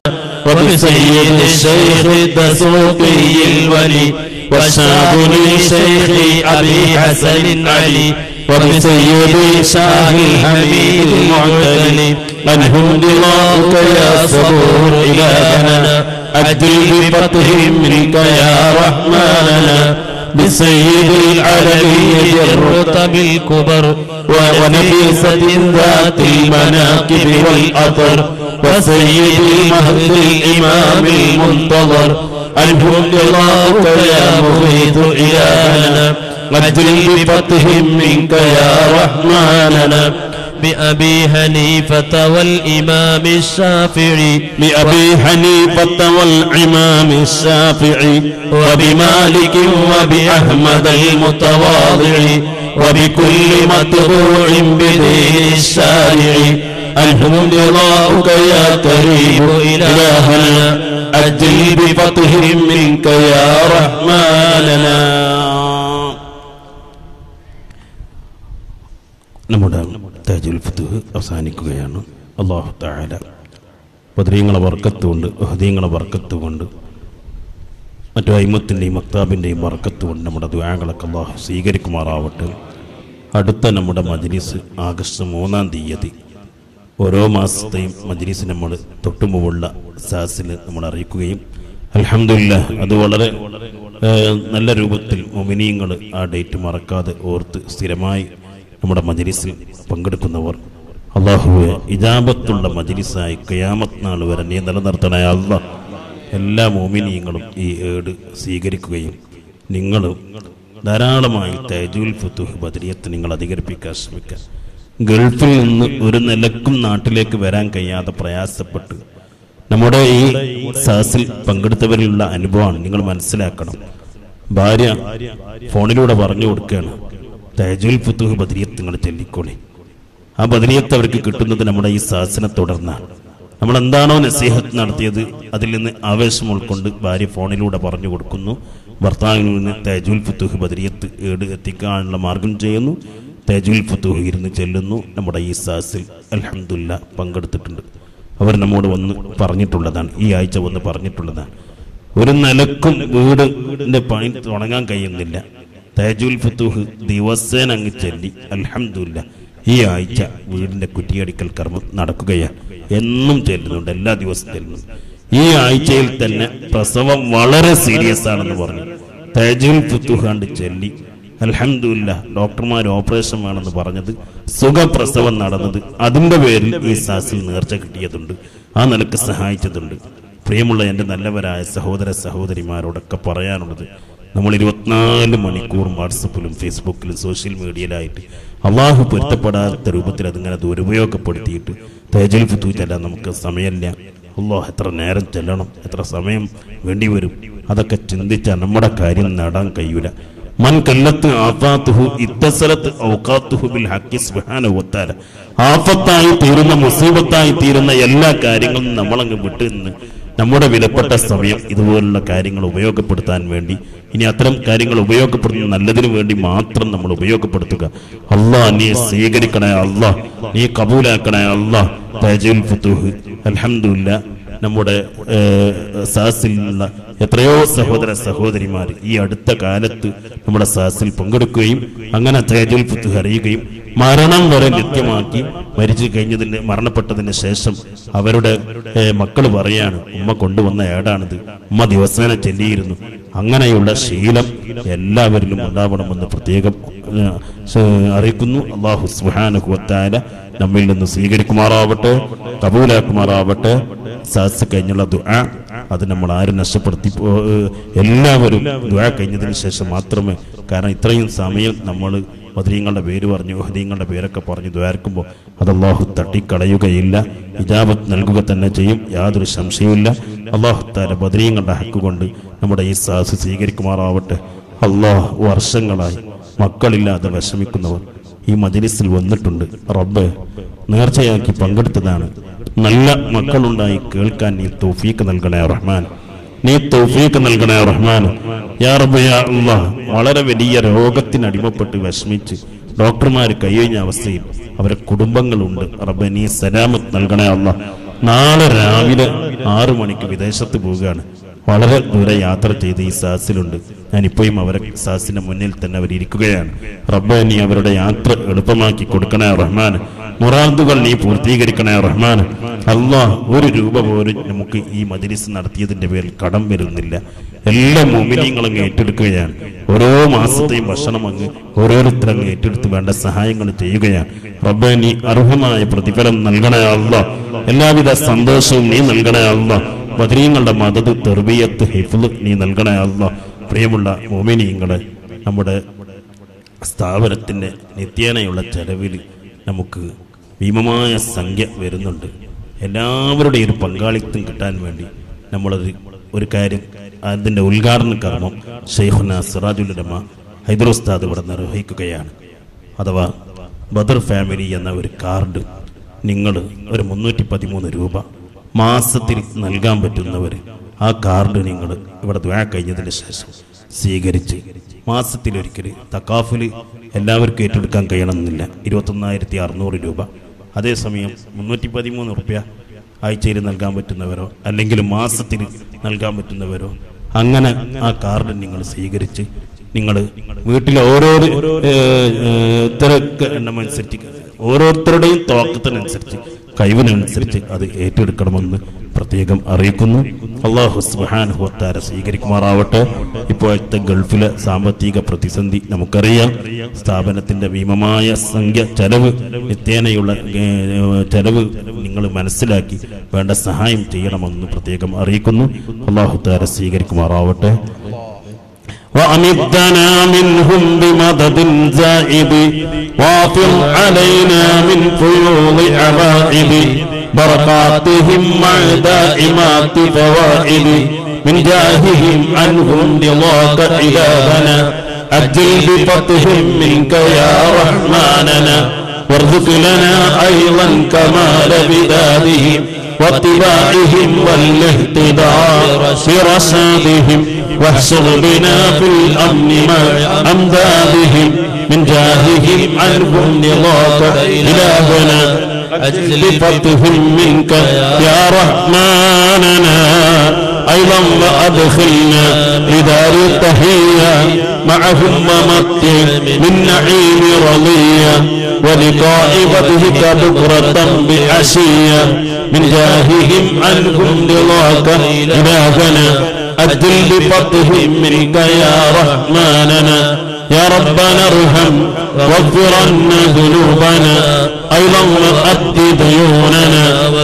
وبسيد الشيخ الدسوقي الولي والشاذلي شيخ أبي حسن علي وبسيد شاه الحميد المعتلي منهم لغاك يا صبور إلهنا أجل بفتح منك يا رحماننا بسيد العالمين الرتب الكبر ونفيسة ذات المناكب والأثر وسيد المهد الإمام المنتظر أنهم لغاك يا مغيث إلهنا أجل بفتح منك يا رحماننا بأبي حنيفة والإمام الشافعي بأبي حنيفة والإمام الشافعي وبمالك وبأحمد المتواضع وبكل متبوع بدين الشارع أنه منهم رضاؤك يا كريم إلهنا أجل بفضلهم منك يا رحماننا നമ്മുടെ താജുൽ ഫുത്തുഹ് അവസാനിക്കുകയാണ് അള്ളാഹു താല ബദ്രീങ്ങളെ വർക്കത്തുകൊണ്ട് ഹദീങ്ങളെ വർക്കത്തുകൊണ്ട് മറ്റു അയിമത്തിൻ്റെയും മക്താബിൻ്റെയും വർക്കത്തുകൊണ്ട് നമ്മുടെ ദ്വാങ്ങളൊക്കെ അള്ളാഹു സ്വീകരിക്കുമാറാവട്ടെ അടുത്ത നമ്മുടെ മജ്ലിസ് ആഗസ്റ്റ് മൂന്നാം തീയതി ഓരോ മാസത്തെയും മജ്ലിസ് നമ്മൾ തൊട്ടുമുമ്പുള്ള സാസിൽ നമ്മൾ അറിയിക്കുകയും അലഹമില്ല അത് വളരെ ഏഹ്, നല്ല രൂപത്തിൽ മൊമിനിയങ്ങൾ ആ ഡേറ്റ് മറക്കാതെ ഓർത്ത് സ്ഥിരമായി നമ്മുടെ മജ്ലിസിൽ പങ്കെടുക്കുന്നവർ അള്ളാഹുവെ ഇജാബത്തുള്ള മജ്ലിസായി കയാമത്ത് നാൾ വരെ നീ നിലനിർത്തണേ അള്ളാഹ് എല്ലാ മോമിനിയങ്ങളും ഈ ഏട് സ്വീകരിക്കുകയും നിങ്ങളും ധാരാളമായി തേജുൽ ഫുത്തുഹ് ബദരിയത്ത് നിങ്ങൾ അധികരിപ്പിക്കാൻ ശ്രമിക്കുക ഗൾഫിൽ നിന്ന് ഒരു നിലക്കും നാട്ടിലേക്ക് വരാൻ കഴിയാതെ പ്രയാസപ്പെട്ട് നമ്മുടെ ഈ സാസിൽ പങ്കെടുത്തവരിലുള്ള അനുഭവമാണ് നിങ്ങൾ മനസ്സിലാക്കണം ഭാര്യ ഫോണിലൂടെ പറഞ്ഞു കൊടുക്കുകയാണ് തേജുൽ ഫുത്തുഹ് ബദരിയത്ത് നിങ്ങൾ ചൊല്ലിക്കോളി ആ ബദരിയത്ത് അവർക്ക് കിട്ടുന്നത് നമ്മുടെ ഈ സാസിനെ തുടർന്നാണ് നമ്മൾ എന്താണോ നസീഹത്ത് നടത്തിയത് അതിൽ നിന്ന് ആവേശം ഉൾക്കൊണ്ട് ഭാര്യ ഫോണിലൂടെ പറഞ്ഞു കൊടുക്കുന്നു ഭർത്താവിൽ നിന്ന് തേജുൽ ഫുത്തുഹ് ബദരിയത്ത് ഏട് എത്തിക്കാനുള്ള മാർഗം ചെയ്യുന്നു തേജുൽ ഫുത്തുഹ് ഇരുന്ന് ചെല്ലുന്നു നമ്മുടെ ഈ സാസിൽ അൽഹംദുലില്ല പങ്കെടുത്തിട്ടുണ്ട് അവർ നമ്മോട് വന്ന് പറഞ്ഞിട്ടുള്ളതാണ് ഈ ആഴ്ച വന്ന് പറഞ്ഞിട്ടുള്ളതാണ് ഒരു നിലക്കും വീടിന്റെ പണി തുടങ്ങാൻ കഴിയുന്നില്ല തേജുൽ ഫുത്തൂഹ് ദിവസേന അങ്ങ് ചൊല്ലി അൽഹംദുലില്ല ഈ ആഴ്ച വീടിന്റെ കുറ്റിയടിക്കൽ കർമ്മം നടക്കുകയാണ് എന്നും ചെല്ലുന്നുണ്ട് എല്ലാ ദിവസവും ചെല്ലുന്നുണ്ട് ഈ ആഴ്ചയിൽ തന്നെ പ്രസവം വളരെ സീരിയസ് ആണെന്ന് പറഞ്ഞു തേജുൽ ഫുത്തൂഹ് കണ്ട് ചൊല്ലി അൽഹംദുലില്ല ഡോക്ടർമാർ ഓപ്പറേഷൻ വേണമെന്ന് പറഞ്ഞത് സുഖപ്രസവം നടന്നത് അതിന്റെ പേരിൽ ഈ സാസിൽ നേർച്ച കിട്ടിയതുണ്ട് ആ നിലക്ക് സഹായിച്ചതുണ്ട് പ്രിയമുള്ള എൻ്റെ നല്ലവരായ സഹോദര സഹോദരിമാരോടൊക്കെ പറയാനുള്ളത് നമ്മൾ ഇരുപത്തിനാല് മണിക്കൂർ വാട്സപ്പിലും ഫേസ്ബുക്കിലും സോഷ്യൽ മീഡിയയിലായിട്ട് അള്ളാഹു പൊരുത്തപ്പെടാത്ത രൂപത്തിൽ അതിങ്ങനെ ദുരുപയോഗപ്പെടുത്തിയിട്ട് തേജൽ ഫുത്തു ചെല്ലാൻ നമുക്ക് സമയമില്ല അള്ളാഹ് എത്ര നേരം ചെല്ലണം എത്ര സമയം വേണ്ടി വരും അതൊക്കെ ചിന്തിച്ചാൽ നമ്മുടെ കാര്യം നേടാൻ കഴിയൂല മൻ കല്ലത്ത് ആഫാത്തുഹു ഇത്തസലത്ത് ഔഖാത്തുഹു ബിൽ ഹഖി സുബ്ഹാനഹു വതആല ആഫത്തായി തീരുന്ന മുസീബത്തായി തീരുന്ന എല്ലാ കാര്യങ്ങളും നമ്മളങ്ങ് വിട്ടു നിന്ന് നമ്മുടെ വിലപ്പെട്ട സമയം ഇതുപോലുള്ള കാര്യങ്ങൾ ഉപയോഗപ്പെടുത്താൻ വേണ്ടി ഇനി അത്തരം കാര്യങ്ങൾ ഉപയോഗപ്പെടുത്തുന്ന നല്ലതിനു വേണ്ടി മാത്രം നമ്മൾ ഉപയോഗപ്പെടുത്തുക അള്ളാ നീ സ്വീകരിക്കണേ അള്ളാ നീ കബൂലാക്കണേ അള്ളാ തജുൽ ഫുത്തൂഹ് അൽഹംദുലില്ലാ നമ്മുടെ ഏഹ്, സാസിലുള്ള എത്രയോ സഹോദര സഹോദരിമാർ ഈ അടുത്ത കാലത്ത് നമ്മുടെ സാസിൽ പങ്കെടുക്കുകയും അങ്ങനെ തേജുൽ ഫുത്തുഹ് അറിയുകയും മരണം വരെ നിത്യമാക്കി മരിച്ചു കഴിഞ്ഞതിന് മരണപ്പെട്ടതിന് ശേഷം അവരുടെ മക്കൾ പറയാണ് ഉമ്മ കൊണ്ടുവന്ന ഏടാണിത് ഉമ്മ ദിവസേന ചെല്ലിയിരുന്നു അങ്ങനെയുള്ള ശീലം എല്ലാവരിലും ഉണ്ടാവണമെന്ന് പ്രത്യേകം ഏഹ്, ശ- അറിയിക്കുന്നു അള്ളാഹു സുഹാനുഹുവത്തായ നമ്മിൽ നിന്ന് സ്വീകരിക്കുമാറാവട്ടെ കബൂലാക്കുമാറാവട്ടെ സാസ് കഴിഞ്ഞുള്ള ദുആ അത് നമ്മൾ ആരും നഷ്ടപ്പെടുത്തി പോ- ഏഹ് എല്ലാവരും ദുആ കഴിഞ്ഞതിന് ശേഷം മാത്രമേ കാരണം ഇത്രയും സമയം നമ്മൾ ബദ്രീങ്ങളുടെ പേര് പറഞ്ഞു ഹദീങ്ങളുടെ പേരൊക്കെ പറഞ്ഞു ദ്വാരക്കുമ്പോൾ അത് അള്ളാഹു തട്ടിക്കളയുകയില്ല ഇജാബത്ത് നൽകുക തന്നെ ചെയ്യും യാതൊരു സംശയവുമില്ല അള്ളാഹു താല ബദ്രീങ്ങളുടെ ഹക്ക് കൊണ്ട് നമ്മുടെ ഈ സാസ് സ്വീകരിക്കുമാറാവട്ടെ അള്ളാഹ് വർഷങ്ങളായി മക്കളില്ലാതെ വിഷമിക്കുന്നവർ ഈ മജലിസിൽ വന്നിട്ടുണ്ട് റബ്ബ് നേർച്ചയാക്കി പങ്കെടുത്തതാണ് നല്ല മക്കളുണ്ടായി കേൾക്കാൻ നീ തൗഫീക്ക് നൽകണേ റഹ്മാൻ നീ തൗഫീക്ക് നൽകണേ റഹ്മാൻ യാ റബ്ബ് യാ അല്ലാഹ് വളരെ വലിയ രോഗത്തിന് അടിമപ്പെട്ട് വിഷമിച്ച് ഡോക്ടർമാർ കൈയൊഴിഞ്ഞ അവസ്ഥയിൽ അവരെ കുടുംബങ്ങളുണ്ട് റബ്ബ് നീ സലാമത്ത് നൽകണേ അല്ല നാളെ രാവിലെ ആറു മണിക്ക് വിദേശത്ത് പോവുകയാണ് വളരെ ദൂരെ യാത്ര ചെയ്ത് ഈ സാസിലുണ്ട് ഞാൻ ഇപ്പോഴും അവരെ സാസിന്റെ മുന്നിൽ തന്നെ അവർ ഇരിക്കുകയാണ് റബ്ബെ നീ അവരുടെ യാത്ര എളുപ്പമാക്കി കൊടുക്കണേ റഹ്മാൻ മുറാദുകൾ നീ പൂർത്തീകരിക്കണേ റഹ്മാൻ അള്ളാഹ് ഒരു രൂപ പോലും നമുക്ക് ഈ മജിലിസ് നടത്തിയതിന്റെ പേരിൽ കടം വരുന്നില്ല എല്ലാ മോമിനിയങ്ങളും ഏറ്റെടുക്കുകയാണ് ഓരോ മാസത്തെയും ഭക്ഷണം അങ്ങ് ഓരോരുത്തരും ഏറ്റെടുത്ത് വേണ്ട സഹായങ്ങൾ ചെയ്യുകയാണ് റബ്ബെ നീ അർഹമായ പ്രതിഫലം നൽകണേ അള്ളാഹ് എല്ലാവിധ സന്തോഷവും നീ നൽകണേ അള്ളാഹ് ബദരീങ്ങളുടെ മദത് തെർബിയത്ത് ഹിഫ്ല് നീ നൽകണേ അല്ല പ്രിയമുള്ള മോമിനിയങ്ങളെ നമ്മുടെ സ്ഥാപനത്തിൻ്റെ നിത്യേനയുള്ള ചെലവിൽ നമുക്ക് ഭീമമായ സംഖ്യ വരുന്നുണ്ട് എല്ലാവരുടെയും ഒരു പങ്കാളിത്തം കിട്ടാൻ വേണ്ടി നമ്മളൊരു ഒരു കാര്യം അതിൻ്റെ ഉദ്ഘാടന കർമ്മം ഷെയ്ഖുന സിറാജുലമ ഹൈദരോസ്താദ് ഇവിടെ നിർവഹിക്കുകയാണ് അഥവാ ബദർ ഫാമിലി എന്ന ഒരു കാർഡ് നിങ്ങൾ ഒരു മുന്നൂറ്റി പതിമൂന്ന് രൂപ മാസത്തിൽ നൽകാൻ പറ്റുന്നവർ ആ കാർഡ് നിങ്ങൾ ഇവിടെ ദ്വാ കഴിഞ്ഞതിന് ശേഷം സ്വീകരിച്ച് മാസത്തിലൊരിക്കൽ തക്കാഫിൽ എല്ലാവർക്കും ഏറ്റെടുക്കാൻ കഴിയണമെന്നില്ല ഇരുപത്തൊന്നായിരത്തി അറുന്നൂറ് രൂപ അതേസമയം മുന്നൂറ്റി പതിമൂന്ന് റുപ്യ ആഴ്ചയിൽ നൽകാൻ പറ്റുന്നവരോ അല്ലെങ്കിൽ മാസത്തിൽ നൽകാൻ പറ്റുന്നവരോ അങ്ങനെ ആ കാർഡ് നിങ്ങൾ സ്വീകരിച്ച് നിങ്ങൾ വീട്ടിലെ ഓരോരോ എണ്ണമനുസരിച്ച് ഓരോരുത്തരുടെയും തോക്കത്തിനനുസരിച്ച് കഴിവിനനുസരിച്ച് അത് ഏറ്റെടുക്കണമെന്ന് പ്രത്യേകം അറിയിക്കുന്നു അള്ളാഹു സുബാനുഹത്താര സ്വീകരിക്കുമാറാവട്ടെ ഇപ്പോഴത്തെ ഗൾഫിലെ സാമ്പത്തിക പ്രതിസന്ധി നമുക്കറിയാം സ്ഥാപനത്തിന്റെ ഭീമമായ സംഖ്യ ചെലവ് നിത്യേനയുള്ള ഏഹ്, ചെലവ് നിങ്ങൾ മനസ്സിലാക്കി വേണ്ട സഹായം ചെയ്യണമെന്ന് പ്രത്യേകം അറിയിക്കുന്നു അള്ളാഹു താര സ്വീകരിക്കുമാറാവട്ടെ وأمدنا منهم بمدد زائد وافر علينا من فيوض عوائد بركاتهم مع دائمات فوائد من جاههم عنهم رضاك إلهنا أجل بفتهم منك يا رحماننا وارزق لنا أيضا كمال بدادهم واتباعهم والاهتداء برشادهم واحشر بنا في الأمن مع أمدادهم من جاههم عنهم رضاك إلهنا أجل بفتهم منك يا رحماننا أيضا وأدخلنا لدار التحية معهم ومتع من نعيم رضية ولقاء وجهك بكرة بعشية من جاههم عنهم رضاك إلهنا أجل بفضلهم منك يا رحماننا يا ربنا ارحم واغفر عنا ذنوبنا أيضا وأد ديوننا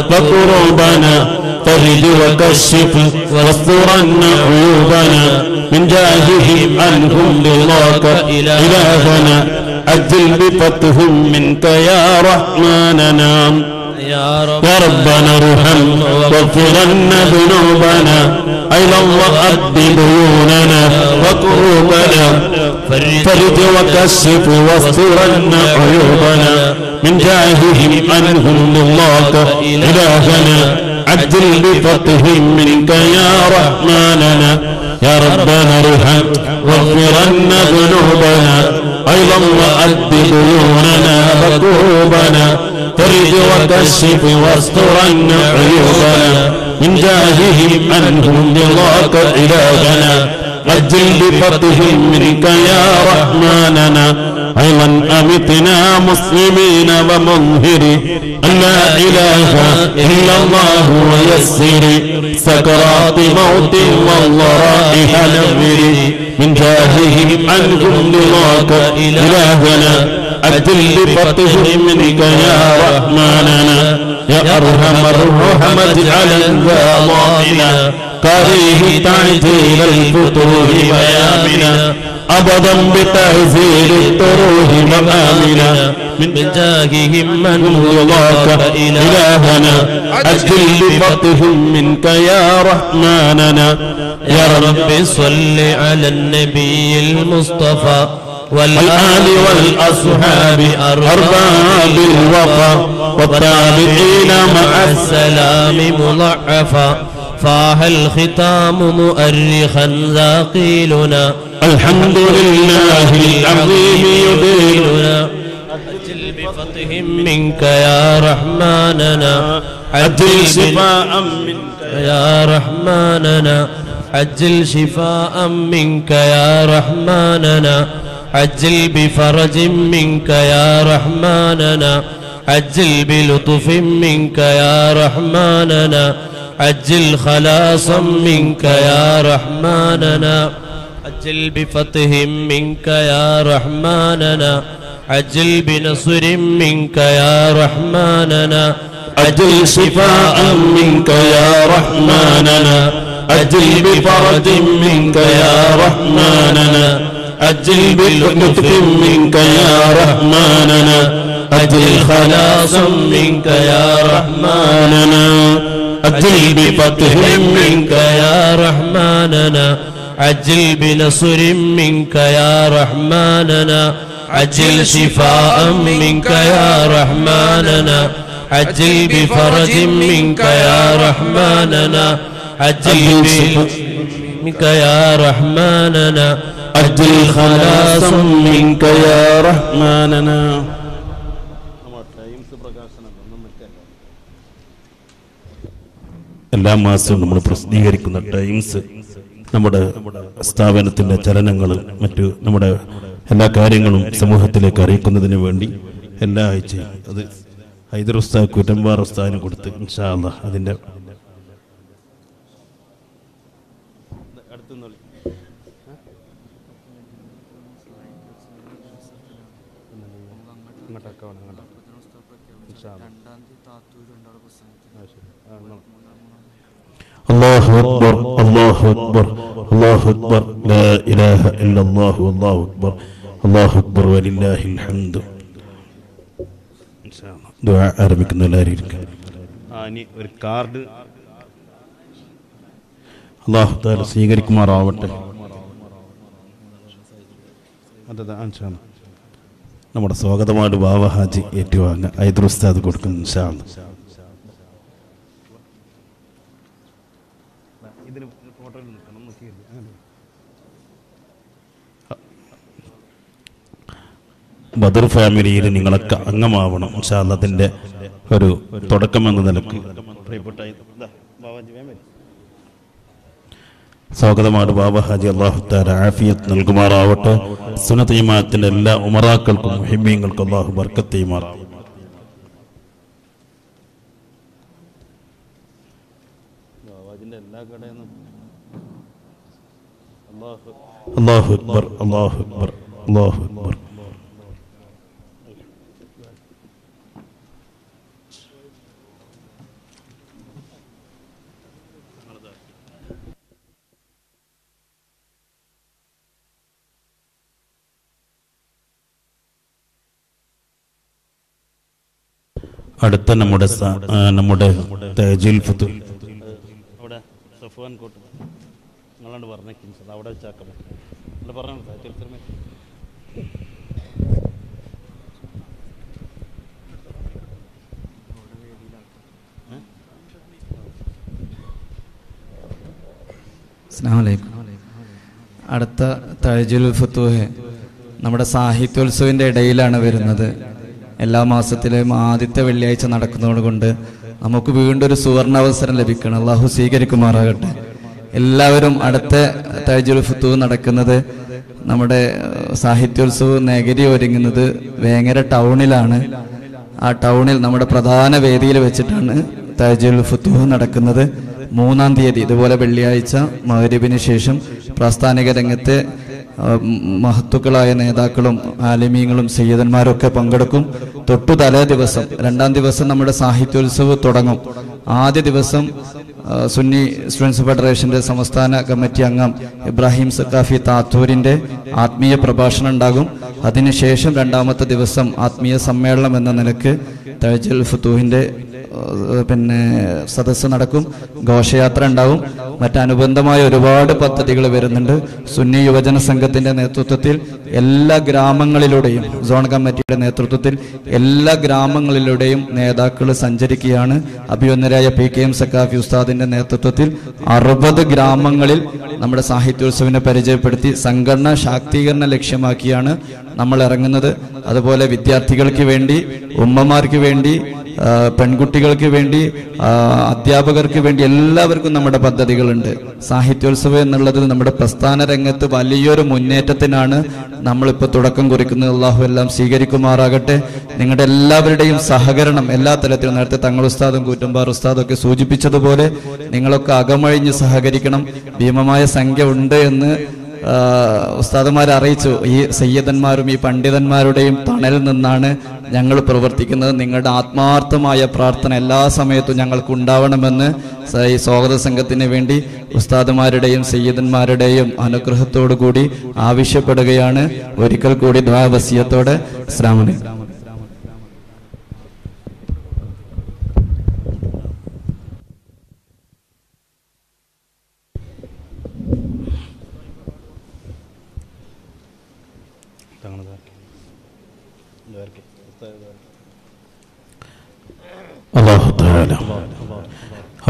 وكروبنا فرج وكشف واستر عنا عيوبنا من جاههم عنهم رضاك إلهنا أجل بفتهم منك يا رحماننا يا رب يا ربنا ارحم واغفر لنا ذنوبنا أيضا وأد ديوننا وكروبنا فرج وكشف واستر عنا عيوبنا من جاههم عنهم لله إلهنا عجل بفتهم منك يا رحماننا يا ربنا ارحم واغفر لنا ذنوبنا أيضا وأد ديوننا وكروبنا فرج وكشف واستر عنا عيوبنا من جاههم عنهم رضاك إلهنا أجل بفتهم منك يا رحماننا أيضا أمتنا مسلمين ومنهر أن لا إله إلا الله ويسر سكرات موت والله نفر من جاههم عنهم رضاك إلهنا أجل بفتهم منك يا رحماننا يا أرحم الرحمة على الظالمين كريه تعجيل الفتوح ويامنا أبدا بتهزيل الطروح مآمنا من جاههم من رضاك إلهنا أجل بفتهم منك يا رحماننا يا رب صل على النبي المصطفى والآل والأصحاب أرباب الوفا والتابعين مع السلام مضعفا فاح الختام مؤرخا ذاقيلنا الحمد لله العظيم يديننا أجل بفتهم منك يا رحماننا أجل شفاء منك يا رحماننا عجل شفاء منك يا رحماننا عجل بفرج منك يا رحماننا عجل بلطف منك يا رحماننا عجل خلاصا منك يا رحماننا عجل بفتح منك يا رحماننا عجل بنصر منك يا رحماننا أجل شفاء منك يا رحماننا أجل بفرج منك يا رحماننا أجل بلطف منك يا رحماننا أجل خلاصا منك يا رحماننا أجل بفتح منك يا رحماننا عجل بنصر منك يا رحماننا عجل شفاء منك يا رحماننا عجل بفرج منك يا رحمننا عجل منك يا رحمننا أجل خلاص منك يا رحماننا എല്ലാ മാസവും നമ്മൾ പ്രസിദ്ധീകരിക്കുന്ന ടൈംസ് നമ്മുടെ സ്ഥാപനത്തിന്റെ ചലനങ്ങൾ മറ്റു നമ്മുടെ എല്ലാ കാര്യങ്ങളും സമൂഹത്തിലേക്ക് അറിയിക്കുന്നതിന് വേണ്ടി എല്ലാ ആഴ്ചയും അത് ഹൈദർ ഉസ്താദ് കുറ്റമ്പാർ ഉസ്താദിന് കൊടുത്ത് ഇൻഷാ അല്ലാ അതിന്റെ الله أكبر الله أكبر الله أكبر لا إله إلا الله والله أكبر الله أكبر ولله الحمد ദുആ ആരംഭിക്കുന്ന എല്ലാവരും ഇരിക്കുക ഒരു കാർഡ് അള്ളാഹു താല സ്വീകരിക്കുമാറാവട്ടെ അതെ ഇൻഷാ അല്ലാ. നമ്മുടെ സ്വാഗതമാട് ബാബ ഹാജി ഏറ്റുവാങ്ങ ഐദ്രുസ്താദ് കൊടുക്കുന്നു ഇൻഷാ അല്ലാ. ബദർ ഫാമിലിയിൽ നിങ്ങളൊക്കെ അംഗമാവണം ഇൻഷാല്ല അതിന്റെ ഒരു തുടക്കം എന്ന നിലക്ക് സ്വാഗതമാണ് ബാബ ഹാജി അള്ളാഹുത്താര ആഫിയത്ത് നൽകുമാറാവട്ടെ സുനതീമാത്തിന്റെ എല്ലാ ഉമറാക്കൾക്കും മുഹിബീങ്ങൾക്കും അള്ളാഹു ബർക്കത്തീമാറാവും അള്ളാഹു അക്ബർ അള്ളാഹു അക്ബർ അള്ളാഹു അക്ബർ അടുത്ത നമ്മുടെ സ- ആ, നമ്മുടെ തേജുൽ ഫുത്തു അവിടെ സഫ്വാൻ കോട്ട് നിങ്ങളാണ്ട് പറഞ്ഞേക്കും അവിടെ വെച്ചാക്കണം പറഞ്ഞു അസ്സലാമു അലൈക്കും അടുത്ത തഴജുൽ ഫുത്തൂഹ് നമ്മുടെ സാഹിത്യോത്സവിൻ്റെ ഇടയിലാണ് വരുന്നത് എല്ലാ മാസത്തിലെയും ആദ്യത്തെ വെള്ളിയാഴ്ച നടക്കുന്നതുകൊണ്ട് നമുക്ക് വീണ്ടും ഒരു സുവർണാവസരം ലഭിക്കണം അള്ളാഹു സ്വീകരിക്കുമാറാകട്ടെ എല്ലാവരും അടുത്ത തഴജുൽ ഫുത്തൂഹ് നടക്കുന്നത് നമ്മുടെ ഏഹ്, സാഹിത്യോത്സവം നഗരി ഒരുങ്ങുന്നത് വേങ്ങര ടൗണിലാണ് ആ ടൗണിൽ നമ്മുടെ പ്രധാന വേദിയിൽ വെച്ചിട്ടാണ് തജുൽ ഫുത്തൂഹ് നടക്കുന്നത് മൂന്നാം തീയതി ഇതുപോലെ വെള്ളിയാഴ്ച മഹരീബിന് ശേഷം പ്രാസ്ഥാനിക രംഗത്തെ ആ, ഉം, മഹത്തുക്കളായ നേതാക്കളും ആലിമീങ്ങളും സയ്യിദന്മാരും ഒക്കെ പങ്കെടുക്കും തൊട്ടു തലേ ദിവസം രണ്ടാം ദിവസം നമ്മുടെ സാഹിത്യോത്സവ് തുടങ്ങും ആദ്യ ദിവസം ആ, സുന്നി സ്റ്റുഡൻസ് ഫെഡറേഷന്റെ സംസ്ഥാന കമ്മിറ്റി അംഗം ഇബ്രാഹിം സക്കാഫി താത്തൂരിന്റെ ആത്മീയ പ്രഭാഷണം ഉണ്ടാകും അതിനുശേഷം രണ്ടാമത്തെ ദിവസം ആത്മീയ സമ്മേളനം എന്ന നിലക്ക് തഴജൽ ഫുത്തൂഹിന്റെ ഏഹ്, പിന്നെ സദസ്സ് നടക്കും ഘോഷയാത്ര ഉണ്ടാവും മറ്റനുബന്ധമായ ഒരുപാട് പദ്ധതികൾ വരുന്നുണ്ട് സുന്നി യുവജന സംഘത്തിന്റെ നേതൃത്വത്തിൽ എല്ലാ ഗ്രാമങ്ങളിലൂടെയും സോൺ കമ്മിറ്റിയുടെ നേതൃത്വത്തിൽ എല്ലാ ഗ്രാമങ്ങളിലൂടെയും നേതാക്കൾ സഞ്ചരിക്കുകയാണ് അഭിവന്ദരായ പി കെ എം സക്കാഫി ഉസ്താദിന്റെ നേതൃത്വത്തിൽ അറുപത് ഗ്രാമങ്ങളിൽ നമ്മുടെ സാഹിത്യോത്സവിനെ പരിചയപ്പെടുത്തി സംഘടന ശാക്തീകരണ ലക്ഷ്യമാക്കിയാണ് നമ്മൾ ഇറങ്ങുന്നത് അതുപോലെ വിദ്യാർത്ഥികൾക്ക് വേണ്ടി ഉമ്മമാർക്ക് വേണ്ടി ആ, പെൺകുട്ടികൾക്ക് വേണ്ടി ആ, അധ്യാപകർക്ക് വേണ്ടി എല്ലാവർക്കും നമ്മുടെ പദ്ധതികളുണ്ട് സാഹിത്യോത്സവം എന്നുള്ളത് നമ്മുടെ പ്രസ്ഥാന രംഗത്ത് വലിയൊരു മുന്നേറ്റത്തിനാണ് നമ്മളിപ്പോൾ തുടക്കം കുറിക്കുന്നത് അള്ളാഹു എല്ലാം സ്വീകരിക്കുമാറാകട്ടെ നിങ്ങളുടെ എല്ലാവരുടെയും സഹകരണം എല്ലാ തലത്തിലും നേരത്തെ തങ്ങൾ ഉസ്താദും കൂറ്റമ്പാർ ഉസ്താദും ഒക്കെ സൂചിപ്പിച്ചതുപോലെ നിങ്ങളൊക്കെ അകമഴിഞ്ഞ് സഹകരിക്കണം ഭീമമായ സംഖ്യ ഉണ്ട് എന്ന് ആ, ഉസ്താദുമാരെ അറിയിച്ചു ഈ സയ്യദന്മാരും ഈ പണ്ഡിതന്മാരുടെയും തണലിൽ നിന്നാണ് ഞങ്ങൾ പ്രവർത്തിക്കുന്നത് നിങ്ങളുടെ ആത്മാർത്ഥമായ പ്രാർത്ഥന എല്ലാ സമയത്തും ഞങ്ങൾക്ക് ഉണ്ടാവണമെന്ന് സ- ഈ സ്വാഗത സംഘത്തിന് വേണ്ടി ഉസ്താദുമാരുടെയും സയ്യദന്മാരുടെയും അനുഗ്രഹത്തോടു കൂടി ആവശ്യപ്പെടുകയാണ് ഒരിക്കൽ കൂടി ദ്വാവസ്യത്തോടെ ശ്രാമണി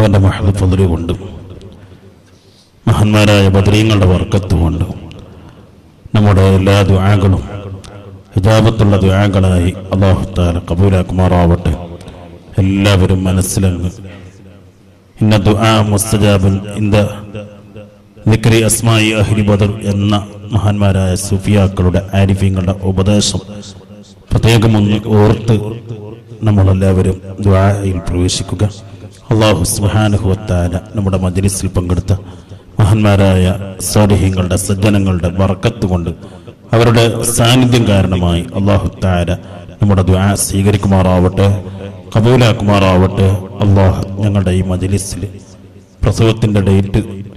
അവൻ്റെ മഹദ് ഫضല് കൊണ്ട് മഹാന്മാരായ ബദ്രീങ്ങളുടെ വർക്കത്ത് കൊണ്ട് നമ്മുടെ എല്ലാ ദ്വാകളും ഹിജാബത്തുള്ള ദ്വാകളായി അള്ളാഹുത്താല കബൂലാക്കുമാറാവട്ടെ എല്ലാവരും മനസ്സിലങ്ങ് ഇന്ന ദുആ മുസ്തജാബുൻ ഇന്ത നിക്കരി അസ്മായി അഹ്ലി ബദർ എന്ന മഹാന്മാരായ സുഫിയാക്കളുടെ ആരിഫ്യങ്ങളുടെ ഉപദേശം പ്രത്യേകമൊന്ന് ഓർത്ത് നമ്മളെല്ലാവരും ദ്വായിൽ പ്രവേശിക്കുക അള്ളാഹു സുഹാനുഹുവത്താല നമ്മുടെ മജ്ലിസിൽ പങ്കെടുത്ത മഹാന്മാരായ സ്വാലിഹ്യങ്ങളുടെ സജ്ജനങ്ങളുടെ വറക്കത്ത് കൊണ്ട് അവരുടെ സാന്നിധ്യം കാരണമായി അള്ളാഹു താര നമ്മുടെ ദ്വാ സ്വീകരിക്കുമാറാവട്ടെ കബൂലാക്കുമാറാവട്ടെ അള്ളാഹ് ഞങ്ങളുടെ ഈ മജ്ലിസിൽ പ്രസവത്തിൻ്റെ ഡേറ്റ്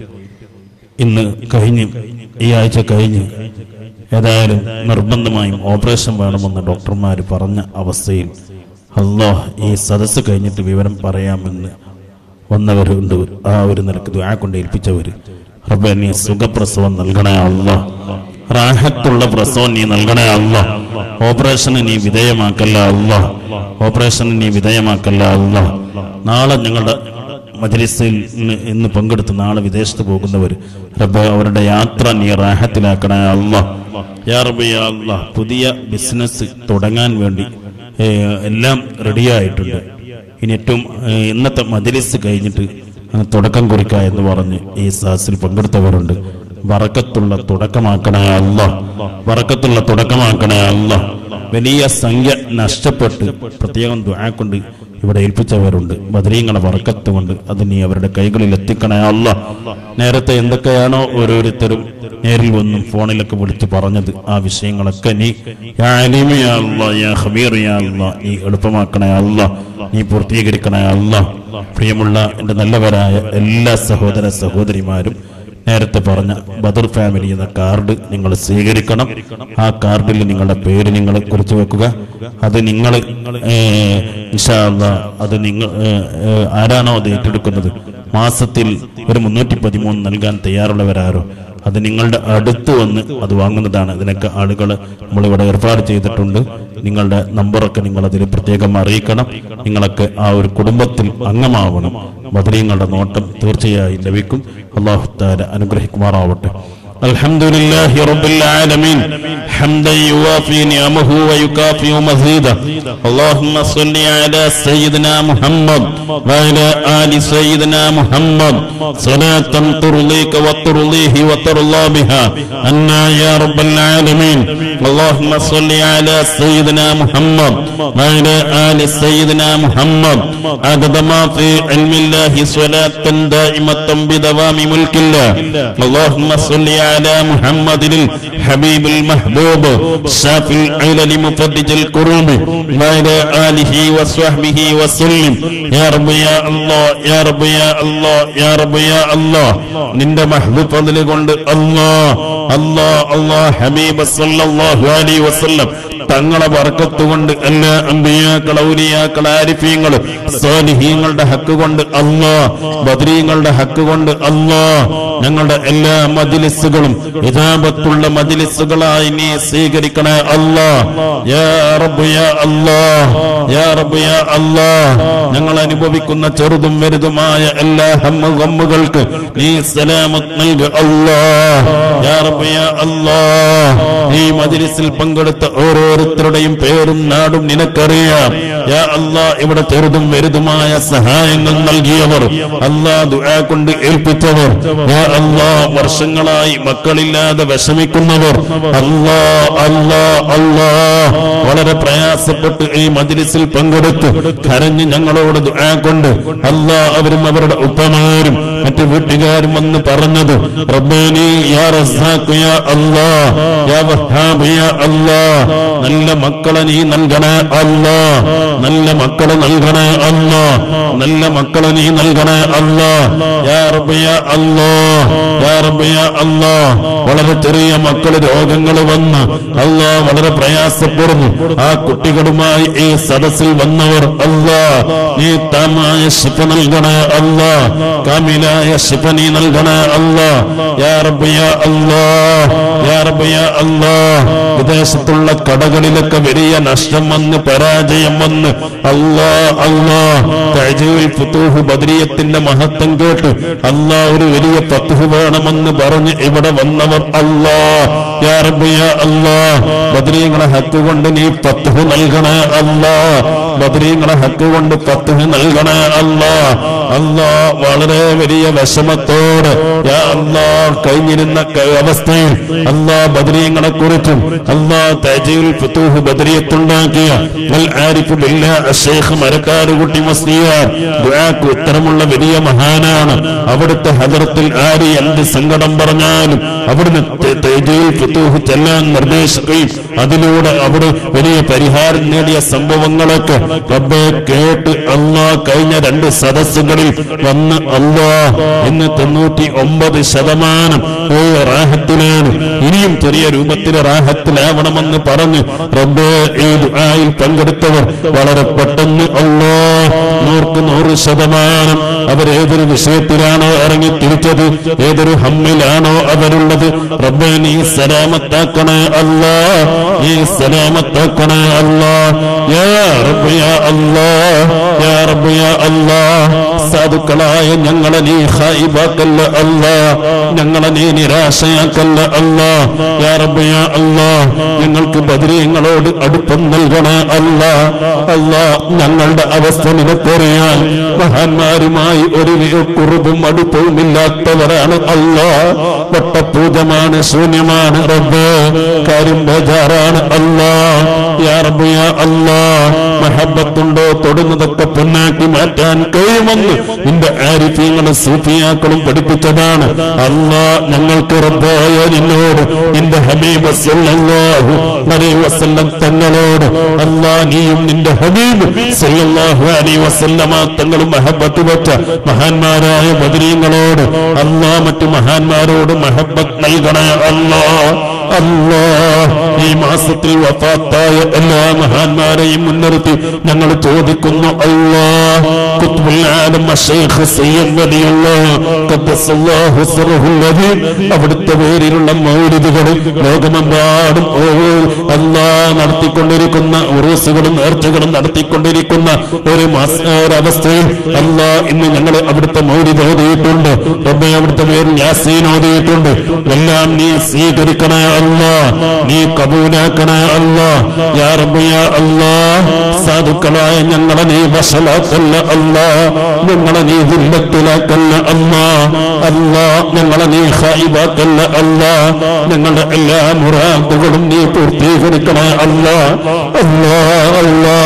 ഇന്ന് കഴിഞ്ഞ് ഈ ആഴ്ച കഴിഞ്ഞ് ഏതായാലും നിർബന്ധമായും ഓപ്പറേഷൻ വേണമെന്ന് ഡോക്ടർമാർ പറഞ്ഞ അവസ്ഥയിൽ അള്ളാഹ് ഈ സദസ്സ് കഴിഞ്ഞിട്ട് വിവരം പറയാമെന്ന് വന്നവരുണ്ട് ആ ഒരു നിലക്ക് ദുആ കൊണ്ട് ഏൽപ്പിച്ചവർ റബ്ബെ നീ സുഖപ്രസവം നൽകണേ അല്ല റാഹത്തുള്ള പ്രസവം നീ നൽകണേ അല്ല ഓപ്പറേഷന് നീ വിധേയമാക്കല്ല അല്ല ഓപ്പറേഷന് നീ വിധേയമാക്കല്ല അല്ല നാളെ ഞങ്ങളുടെ മജ്ലിസിൽ ഇന്ന് ഇന്ന് പങ്കെടുത്ത് നാളെ വിദേശത്ത് പോകുന്നവർ റബ്ബ് അവരുടെ യാത്ര നീ റാഹത്തിലാക്കണേ അല്ല യാ റബ്ബ് യാ അല്ലാ പുതിയ ബിസിനസ് തുടങ്ങാൻ വേണ്ടി ഏ, എല്ലാം റെഡിയായിട്ടുണ്ട് ഇനി ഏറ്റവും ഏ, ഇന്നത്തെ മജ്ലിസ് കഴിഞ്ഞിട്ട് അങ്ങ് തുടക്കം കുറിക്ക എന്ന് പറഞ്ഞ് ഈ സാസിൽ പങ്കെടുത്തവരുണ്ട് വറക്കത്തുള്ള തുടക്കമാക്കണേ അല്ല വറക്കത്തുള്ള തുടക്കമാക്കണേ അല്ല വലിയ സംഖ്യ നഷ്ടപ്പെട്ട് പ്രത്യേകം ദുആ കൊണ്ട് ഇവിടെ ഏൽപ്പിച്ചവരുണ്ട് ബദരീങ്ങളെ വറക്കത്ത് കൊണ്ട് അത് നീ അവരുടെ കൈകളിൽ എത്തിക്കണേ അല്ല നേരത്തെ എന്തൊക്കെയാണോ ഓരോരുത്തരും നേരിൽ വന്നും ഫോണിലൊക്കെ വിളിച്ച് പറഞ്ഞത് ആ വിഷയങ്ങളൊക്കെ നീ യാ അലീമു യാ അല്ലാ, യാ ഖബീർ യാ അല്ലാ, നീ എളുപ്പമാക്കണേ അല്ല നീ പൂർത്തീകരിക്കണേ അല്ല പ്രിയമുള്ള എൻ്റെ നല്ലവരായ എല്ലാ സഹോദര സഹോദരിമാരും നേരത്തെ പറഞ്ഞ ബദർ ഫാമിലി എന്ന കാർഡ് നിങ്ങൾ സ്വീകരിക്കണം ആ കാർഡിൽ നിങ്ങളുടെ പേര് നിങ്ങൾ കുറിച്ച് വെക്കുക അത് നിങ്ങൾ അത് നിങ്ങൾ ഏ, ഏ, ആരാണോ അത് ഏറ്റെടുക്കുന്നത് മാസത്തിൽ ഒരു മുന്നൂറ്റി പതിമൂന്ന് നൽകാൻ തയ്യാറുള്ളവരാരോ അത് നിങ്ങളുടെ അടുത്ത് വന്ന് അത് വാങ്ങുന്നതാണ് ഇതിനൊക്കെ ആളുകൾ നമ്മളിവിടെ ഏർപ്പാട് ചെയ്തിട്ടുണ്ട് നിങ്ങളുടെ നമ്പറൊക്കെ നിങ്ങൾ അതിൽ പ്രത്യേകം അറിയിക്കണം നിങ്ങളൊക്കെ ആ ഒരു കുടുംബത്തിൽ അംഗമാവണം ബദരീങ്ങളുടെ നോട്ടം തീർച്ചയായും ലഭിക്കും അള്ളാഹു താര അനുഗ്രഹിക്കുമാറാവട്ടെ الحمد لله رب العالمين حمدا يوافي نعمه ويكافئ مزيده اللهم صل على سيدنا محمد وعلى آل سيدنا محمد صلاة ترضيك وترضيه وترضى بها أنا يا رب العالمين اللهم صل على سيدنا محمد وعلى آل سيدنا محمد عدد ما في علم الله صلاة دائمة بدوام ملك الله اللهم صل على محمد الحبيب المحبوب شافي العلل مفرج الكروب وعلى آله وصحبه وسلم يا رب يا الله يا رب يا الله يا رب يا الله നിന്റെ മഹ്ബൂബ് ഫضل കൊണ്ട് അല്ലാ അല്ലാ അല്ലാ ഹബീബ് സല്ലല്ലാഹു അലൈഹി വസല്ലം തങ്ങളെ ബർക്കത്ത് കൊണ്ട് എല്ലാ അമ്പിയാക്കൾ ഔലിയാക്കൾ ആരിഫീങ്ങൾ സ്വാലിഹീങ്ങളുടെ ഹക്ക് കൊണ്ട് അല്ലാ ബദ്രീങ്ങളുടെ ഹക്ക് കൊണ്ട് അല്ലാ ഞങ്ങളുടെ എല്ലാ മജ്ലിസുകളും ഇജാബത്തുള്ള മജ്ലിസുകളായി നീ സ്വീകരിക്കണേ അല്ലാ യാ റബ്ബ് യാ അല്ലാ യാ റബ്ബ് യാ അല്ലാ ഞങ്ങൾ അനുഭവിക്കുന്ന ചെറുതും വലുതുമായ എല്ലാ ഹമ്മ ഗമ്മുകൾക്ക് നീ സലാമത്ത് നൽകുക അല്ലാ യാ റബ്ബ് യാ അല്ലാ ഈ മജ്ലിസിൽ പങ്കെടുത്ത ഓരോരുത്തരുടെയും പേരും നാടും നിനക്കറിയാം യാ അല്ലാ ഇവിടെ ചെറുതും വലുതുമായ സഹായങ്ങൾ നൽകിയവർ അല്ലാ ദുആ കൊണ്ട് ഏൽപ്പിച്ചവർ യാ അല്ലാ വർഷങ്ങളായി മക്കളില്ലാതെ വിഷമിക്കുന്നവർ അല്ലാ അല്ലാ അല്ലാ വളരെ പ്രയാസപ്പെട്ട് ഈ മജ്ലിസിൽ പങ്കെടുത്ത് കരഞ്ഞ് ഞങ്ങളോട് ദുആ കൊണ്ട് അല്ലാ അവരും അവരുടെ ഉപ്പമാരും മറ്റു വീട്ടുകാരും വന്ന് പറഞ്ഞത് റബ്ബാനി യാ റസാഖ് യാ അല്ലാ യാ വഹാബ് യാ അല്ലാ നല്ല മക്കളെ നീ നൽകണേ അല്ലാ നല്ല മക്കളെ നൽകണേ അല്ലാ നല്ല മക്കളെ നീ നൽകണേ അല്ലാ യാ റബ്ബ് യാ അല്ലാ യാ റബ്ബ് യാ അല്ലാ വളരെ ചെറിയ മക്കൾ രോഗങ്ങൾ വന്ന് അല്ലാ വളരെ പ്രയാസപ്പെടുന്നു ആ കുട്ടികളുമായി ഈ സദസ്സിൽ വന്നവർ അല്ലാ നീ താമായ ശിഫ നൽകണേ അല്ലാ കാമിലായ ശിഫ നീ നൽകണേ അല്ലാ യാ റബ്ബ് യാ അല്ലാ യാ റബ്ബ് യാ അല്ലാ വിദേശത്തുള്ള കടകളിലൊക്കെ വലിയ നഷ്ടം വന്ന് പരാജയം വന്ന് അല്ലാ അല്ലാ തഅജീൽ ഫുതൂഹ് ബദ്രിയത്തിന്റെ മഹത്വം കേട്ട് അല്ലാ ഒരു വലിയ ഫത്ഹ് വേണമെന്ന് പറഞ്ഞ് ഇവിടെ വന്നവർ അല്ലാ യാ റബ്ബ് യാ അല്ലാ ബദ്രീങ്ങളെ ഹക്ക് കൊണ്ട് നീ ഫത്ഹ് നൽകണേ അല്ലാ ബദ്രീങ്ങളെ ഹക്ക് കൊണ്ട് ഫത്ഹ് നൽകണേ അല്ലാ അല്ലാ വളരെ വലിയ വിഷമത്തോട് യാ അല്ലാ കഴിഞ്ഞിരുന്ന ക- അവസ്ഥയിൽ അല്ലാ ബദ്രീങ്ങളെ കുറിച്ചും അല്ലാ തജീൽ ഫുതൂഹ് ബദ്രിയത്തുണ്ടാക്കിയ അൽ ആരിഫ് ബില്ലാ അഷേഖ് മരക്കാരുകുട്ടി മസ്ലിയാർ ദുആക്ക് ഉത്തരമുള്ള വലിയ മഹാനാണ് അവിടുത്തെ ഹദറത്തിൽ ആര് എന്ത് സങ്കടം പറഞ്ഞാലും അവിടുന്ന് ത- തജീൽ ഫുതൂഹ് ചെല്ലാൻ നിർദ്ദേശിക്കുകയും അതിലൂടെ അവിടെ വലിയ പരിഹാരം നേടിയ സംഭവങ്ങളൊക്കെ റബ്ബെ കേട്ട് അല്ലാ കഴിഞ്ഞ രണ്ട് സദസ്സുകളിൽ വന്ന് അല്ലാ ഇന്ന് തൊണ്ണൂറ്റി ഒമ്പത് ശതമാനം ഓ റാഹത്തിലാണ് ഇനിയും ചെറിയ രൂപത്തിൽ റാഹത്തിലാവണമെന്ന് പറഞ്ഞ് റബ്ബെ ഈ ദുആയിൽ പങ്കെടുത്തവർ വളരെ പെട്ടെന്ന് അല്ലാ നൂർക്ക് നൂറ് ശതമാനം അവരേതൊരു വിഷയത്തിലാണോ ഇറങ്ങി തിരിച്ചത് ഏതൊരു ഹമ്മിലാണോ അവരുള്ളത് റബ്ബെ നീ സലാമത്താക്കണേ അല്ലാ നീ സലാമത്താക്കണേ അല്ലാ യാ റബ്ബ് യാ അല്ലാ യാ റബ്ബ് യാ അല്ലാ സാധുക്കളായ ഞങ്ങളെ നീ ഖായിബാക്കല്ല അല്ലാ ഞങ്ങളെ നീ നിരാശയാക്കല്ല അല്ലാ യാ റബ്ബ് യാ അല്ലാ ഞങ്ങൾക്ക് ബദരീങ്ങളോട് അടുപ്പം നൽകണേ അല്ലാ അല്ലാ ഞങ്ങളുടെ അവസ്ഥ നിനക്കറിയാൻ മഹാന്മാരുമായി ഒരു കുറുബും അടുപ്പവും ഇല്ലാത്തവരാണ് അല്ലാ വട്ടപൂജമാണ് ശൂന്യമാണ് റബ്ബ് കാര്യം ബേജാറാണ് അല്ലാ യാ റബ്ബ് യാ അല്ലാ മഹബത്തുണ്ടോ തൊടുന്നതൊക്കെ പൊന്നാക്കി മാറ്റാൻ കഴിയുമെന്ന് നിന്റെ ആരിഫ്യങ്ങളും സൂഫിയാക്കളും പഠിപ്പിച്ചതാണ് അല്ലാ ഞങ്ങൾക്ക് റബ്ബായ നിന്നോട് നിന്റെ ഹബീബ് സല്ലല്ലാഹു അലൈഹി വസല്ലം തങ്ങളോട് അല്ലാ നീയും നിന്റെ ഹബീബ് സല്ലല്ലാഹു അലൈഹി വസല്ലമ തങ്ങളും മഹബത്ത് വെച്ച മഹാന്മാരായ ബദരീങ്ങളോട് അല്ലാ മറ്റു മഹാന്മാരോട് മഹബത്ത് നൽകണേ അല്ലാ അല്ലാ ഈ മാസത്തിൽ വഫാത്തായ എല്ലാ മഹാന്മാരെയും മുൻനിർത്തി ഞങ്ങൾ ചോദിക്കുന്നു അല്ലാ ഖുത്ബുൽ ആലം അശൈഖ് സയ്യിദ് വലിയുള്ളാഹ് ഖദ്ദസല്ലാഹു സിർഹുൽ അദീം അവിടുത്തെ പേരിലുള്ള മൗലിദുകൾ ലോകമെമ്പാടും ഓ അല്ലാ നടത്തിക്കൊണ്ടിരിക്കുന്ന ഉറൂസുകളും നേർച്ചകളും നടത്തിക്കൊണ്ടിരിക്കുന്ന ഒരു മാസ ഒരവസ്ഥയിൽ അല്ലാ ഇന്ന് ഞങ്ങൾ അവിടുത്തെ മൗലിദ് ഓതിയിട്ടുണ്ട് റബ്ബെ അവിടുത്തെ പേരിൽ യാസീൻ ഓതിയിട്ടുണ്ട് എല്ലാം നീ സ്വീകരിക്കണേ അല്ലാ നീ കബൂലാക്കണേ അല്ലാ യാ റബ്ബ് യാ അല്ലാ സാധുക്കളായ ഞങ്ങളെ നീ വഷലാക്കല്ല അല്ലാ ഞങ്ങളെ നീ ദില്ലത്തിലാക്കല്ല അല്ലാ അല്ലാ ഞങ്ങളെ നീ ഖായിബാക്കല്ല അല്ലാ ഞങ്ങളുടെ എല്ലാ മുറാദുകളും നീ പൂർത്തീകരിക്കണേ അല്ലാ അല്ലാ അല്ലാ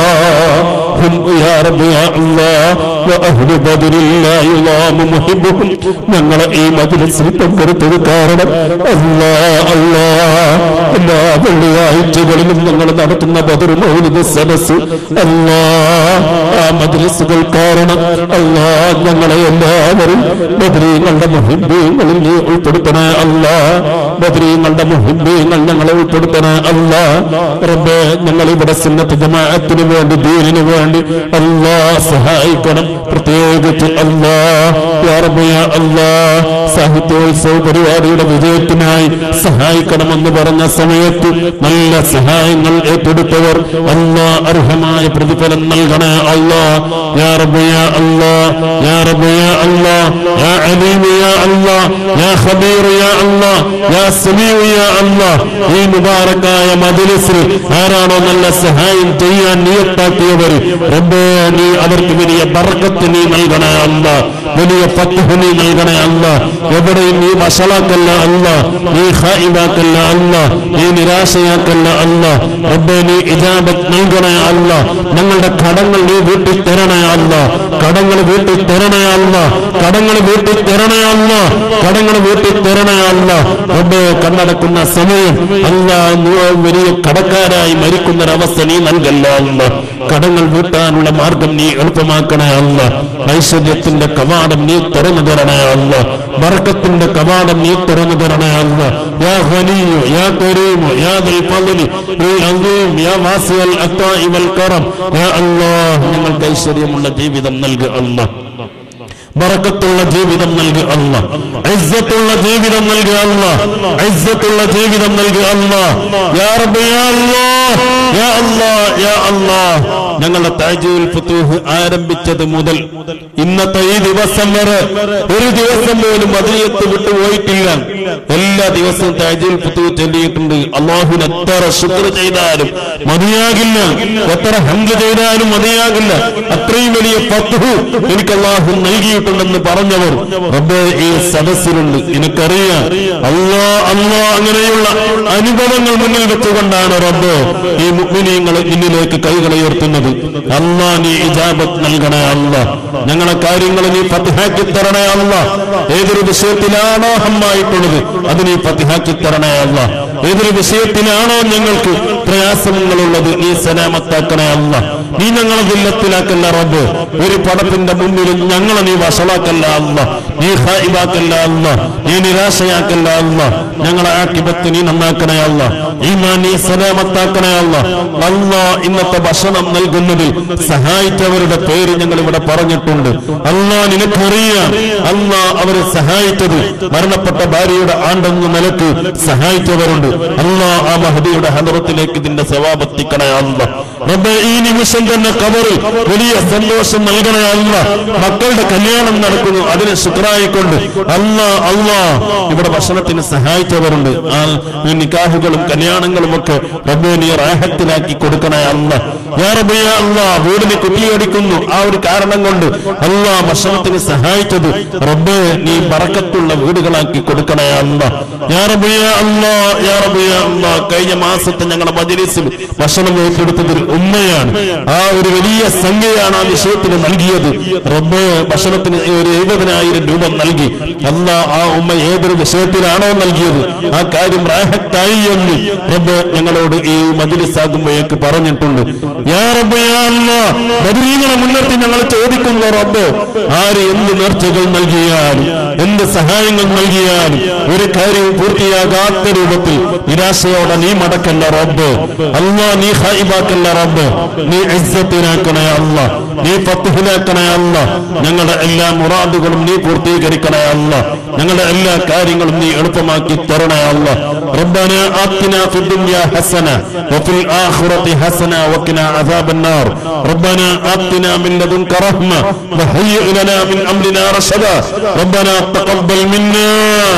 هم يا رب يا الله وأهل بدر لا يضام محبهم ഞങ്ങളെ ഈ മജിലിസിൽ പങ്കെടുത്തത് കാരണം അല്ലാ അല്ലാ എല്ലാ വെള്ളിയാഴ്ചകളിലും ഞങ്ങൾ നടത്തുന്ന ബദർ മൗലിക സദസ് അല്ലാ ആ മജിലിസുകൾ കാരണം അല്ലാ ഞങ്ങളെ എല്ലാവരും ബദരീങ്ങളുടെ മുഹിബീങ്ങളിൽ നീ ഉൾപ്പെടുത്തണേ അല്ലാ ബദരീങ്ങളുടെ മുഹിബീങ്ങൾ ഞങ്ങളെ ഉൾപ്പെടുത്തണേ അല്ലാ റബ്ബേ ഞങ്ങൾ ഇവിടെ സുന്നത്ത് ജമാഅത്തിന് വേണ്ടി ദീനിന് വേണ്ടി അല്ലാ സഹായിക്കണം പ്രത്യേകിച്ച് അല്ലാ യാ റബ്ബ് യാ അല്ലാ സാഹിത്യോത്സവ പരിപാടിയുടെ വിജയത്തിനായി സഹായിക്കണമെന്ന് പറഞ്ഞ സമയത്ത് നല്ല സഹായങ്ങൾ ഏറ്റെടുത്തവർ അല്ലാ അർഹമായ പ്രതിഫലം നൽകണേ അല്ലാ യാ റബ്ബ് യാ അല്ലാ യാ റബ്ബ് യാ അല്ലാ യാ അലീം യാ അല്ലാ യാ ഖബീർ യാ അല്ലാ യാ സമീഉ യാ അല്ലാ ഈ മുബാറക്കായ മജ്ലിസിൽ ആരാണോ നല്ല സഹായം ചെയ്യാൻ നിയത്താക്കിയവർ റബ്ബേ നീ അവർക്ക് വലിയ ബർക്കത്ത് നീ നൽകണേ അല്ല വലിയ ഫത്ഹ് നീ നൽകണേ അല്ല എവിടെയും നീ വഷളാക്കല്ല അല്ല നീ ഖായിബാക്കല്ല അല്ല നീ നിരാശയാക്കല്ല അല്ല റബ്ബേ നീ ഇജാബത്ത് നൽകണേ അല്ല ഞങ്ങളുടെ കടങ്ങൾ നീ വീട്ടിൽ തരണേ അല്ല കടങ്ങൾ വീട്ടിൽ തരണേ അല്ല കടങ്ങൾ വീട്ടിൽ തരണേ അല്ല കടങ്ങൾ വീട്ടിൽ തരണേ അല്ല റബ്ബേ കണ്ണടക്കുന്ന സമയം അല്ലാ വലിയ കടക്കാരായി മരിക്കുന്നൊരവസ്ഥ നീ നൽകല്ല അല്ല കടങ്ങൾ വീട്ടാനുള്ള മാർഗം നീ എളുപ്പമാക്കണേ അല്ല ഐശ്വര്യത്തിന്റെ കവാടം നീ തുറന്നു തരണേ അല്ല ബർക്കത്തിന്റെ കവാടം നീ തുറന്നു തരണേ അല്ല യാ ഖനിയു യാ കരീമു യാ ദുൽ ഫളലി നീ അസീം യാ വാസിയൽ അത്താഇ വൽ കറം യാ അല്ലാഹ് ഞങ്ങൾക്ക് ഐശ്വര്യമുള്ള ജീവിതം നൽകുക അല്ലാഹ് ബറക്കത്തുള്ള ജീവിതം നൽകുക അല്ല ഇസ്സത്തുള്ള ജീവിതം നൽകുക അല്ല ഇസ്സത്തുള്ള ജീവിതം നൽകുക അല്ല യാ റബ്ബ് യാ അല്ലാഹ് യാ അല്ലാഹ് യാ അല്ലാഹ് ഞങ്ങളുടെ താജുൽ ഫുതൂഹ് ആരംഭിച്ചത് മുതൽ ഇന്നത്തെ ഈ ദിവസം വരെ ഒരു ദിവസം പോലും മദീയത്ത് വിട്ടു പോയിട്ടില്ല എല്ലാ ദിവസവും താജുൽ ഫുതൂഹ് ചൊല്ലിയിട്ടുണ്ട് അള്ളാഹുവിന് എത്ര ശുക്ർ ചെയ്താലും മതിയാകില്ല എത്ര ഹംദ് ചെയ്താലും മതിയാകില്ല അത്രയും വലിയ ഫത്ഹു എനിക്ക് അള്ളാഹു നൽകിയിട്ടുണ്ടെന്ന് പറഞ്ഞവർ റബ്ബേ ഈ സദസ്സിലുണ്ട് എനിക്കറിയാം അള്ളാ അള്ളാ അങ്ങനെയുള്ള അനുഭവങ്ങൾ മുന്നിൽ വെച്ചുകൊണ്ടാണ് റബ്ബ് ഈ മുഗ്മിനീങ്ങൾ ഇന്നിലേക്ക് കൈകളെ ഉയർത്തുന്നത് അള്ളാ നീ ഇജാബത്ത് നൽകണേ അല്ല ഞങ്ങളെ കാര്യങ്ങൾ നീ ഫത്തിഹാക്കി തരണേ അല്ല ഏതൊരു വിഷയത്തിലാണോ ഹമ്മായിട്ടുള്ളത് അത് നീ ഫത്തിഹാക്കി തരണേ അല്ല ഏതൊരു വിഷയത്തിലാണോ ഞങ്ങൾക്ക് പ്രയാസങ്ങളുള്ളത് നീ സലാമത്താക്കണേ അല്ല നീ ഞങ്ങളെ ജില്ലത്തിലാക്കല്ല റബ്ബ് ഒരു പടത്തിന്റെ മുന്നിലും ഞങ്ങളെ നീ വഷളാക്കല്ല അല്ല നീ ഹായിബാക്കല്ല അല്ല നീ നിരാശയാക്കല്ല അല്ല ഞങ്ങളെ ആക്കിബത്ത് നീ നന്നാക്കണേ അല്ല ഈമാ നീ സലാമത്താക്കണേ അല്ല അല്ല ഇന്നത്തെ ഭക്ഷണം നൽകുന്നതിൽ സഹായിച്ചവരുടെ പേര് ഞങ്ങൾ ഇവിടെ പറഞ്ഞിട്ടുണ്ട് അല്ല നിനക്കറിയാം അല്ല അവരെ സഹായിച്ചത് മരണപ്പെട്ട ഭാര്യയുടെ ആണ്ടെന്ന നിലക്ക് സഹായിച്ചവരുണ്ട് അല്ല ആ മഹദിയുടെ ഹദറത്തിലേക്ക് ഇതിന്റെ സവാപത്തിക്കണേ അല്ല റബ്ബേ ഈ നിമിഷം തന്നെ കബറിൽ വലിയ സന്തോഷം നൽകണേ അല്ല മക്കളുടെ കല്യാണം നടക്കുന്നു അതിന് ശുക്രായിക്കൊണ്ട് അല്ല അല്ല ഇവിടെ ഭക്ഷണത്തിന് സഹായിച്ചവരുണ്ട് ആ നിക്കാഹുകളും കല്യാണങ്ങളും ഒക്കെ റബ്ബേ നീ റാഹത്തിലാക്കി കൊടുക്കണേ അല്ല യാ റബ്ബേ യാ അല്ല വീടിന് കുട്ടിയടിക്കുന്നു ആ ഒരു കാരണം കൊണ്ട് അല്ല ഭക്ഷണത്തിന് സഹായിച്ചത് റബ്ബേ നീ ബറക്കത്തുള്ള വീടുകളാക്കി കൊടുക്കണേ അല്ല യാ റബ്ബേ യാ അല്ല യാ റബ്ബേ യാ അല്ല കഴിഞ്ഞ മാസത്തെ ഞങ്ങളുടെ മജ്ലിസിൽ ഭക്ഷണം ഏറ്റെടുത്തതിൽ ഉമ്മയാണ് ആ ഒരു വലിയ സംഖ്യയാണ് ആ വിഷയത്തിന് നൽകിയത് റബ്ബ് ഭക്ഷണത്തിന് ഒരു എഴുപതിനായിരം രൂപ നൽകി അല്ല ആ ഉമ്മ ഏതൊരു വിഷയത്തിലാണോ നൽകിയത് ആ കാര്യം റാഹത്തായി എന്ന് റബ്ബ് ഞങ്ങളോട് ഈ മജ്ലിസാകുമ്പോഴേക്ക് പറഞ്ഞിട്ടുണ്ട് യാ റബ്ബ് യാ അല്ലാ ബദരീങ്ങളെ മുൻനിർത്തി ഞങ്ങൾ ചോദിക്കുന്നു റബ്ബ് ആര് എന്ത് നേർച്ചകൾ നൽകിയാലും എന്ത് സഹായങ്ങൾ നൽകിയാലും ഒരു കാര്യവും പൂർത്തിയാകാത്ത രൂപത്തിൽ നിരാശയോടെ നീ മടക്കല്ല റബ്ബ് അല്ലാ നീ ഹൈബാക്കല്ല റബ്ബ് നീ ഇസ്സത്തിനാക്കണേ അല്ല നീ ഫത്തുഹിലാക്കണേ അല്ല ഞങ്ങളുടെ എല്ലാ മുറാദുകളും നീ പൂർത്തീകരിക്കണേ അല്ല ഞങ്ങളുടെ എല്ലാ കാര്യങ്ങളും നീ എളുപ്പമാക്കി തരണേ അല്ല ربنا آتنا في الدنيا حسنة وفي الآخرة حسنة وقنا عذاب النار ربنا آتنا من لدنك رحمة وهيئ لنا من أمرنا رشدا ربنا تقبل منا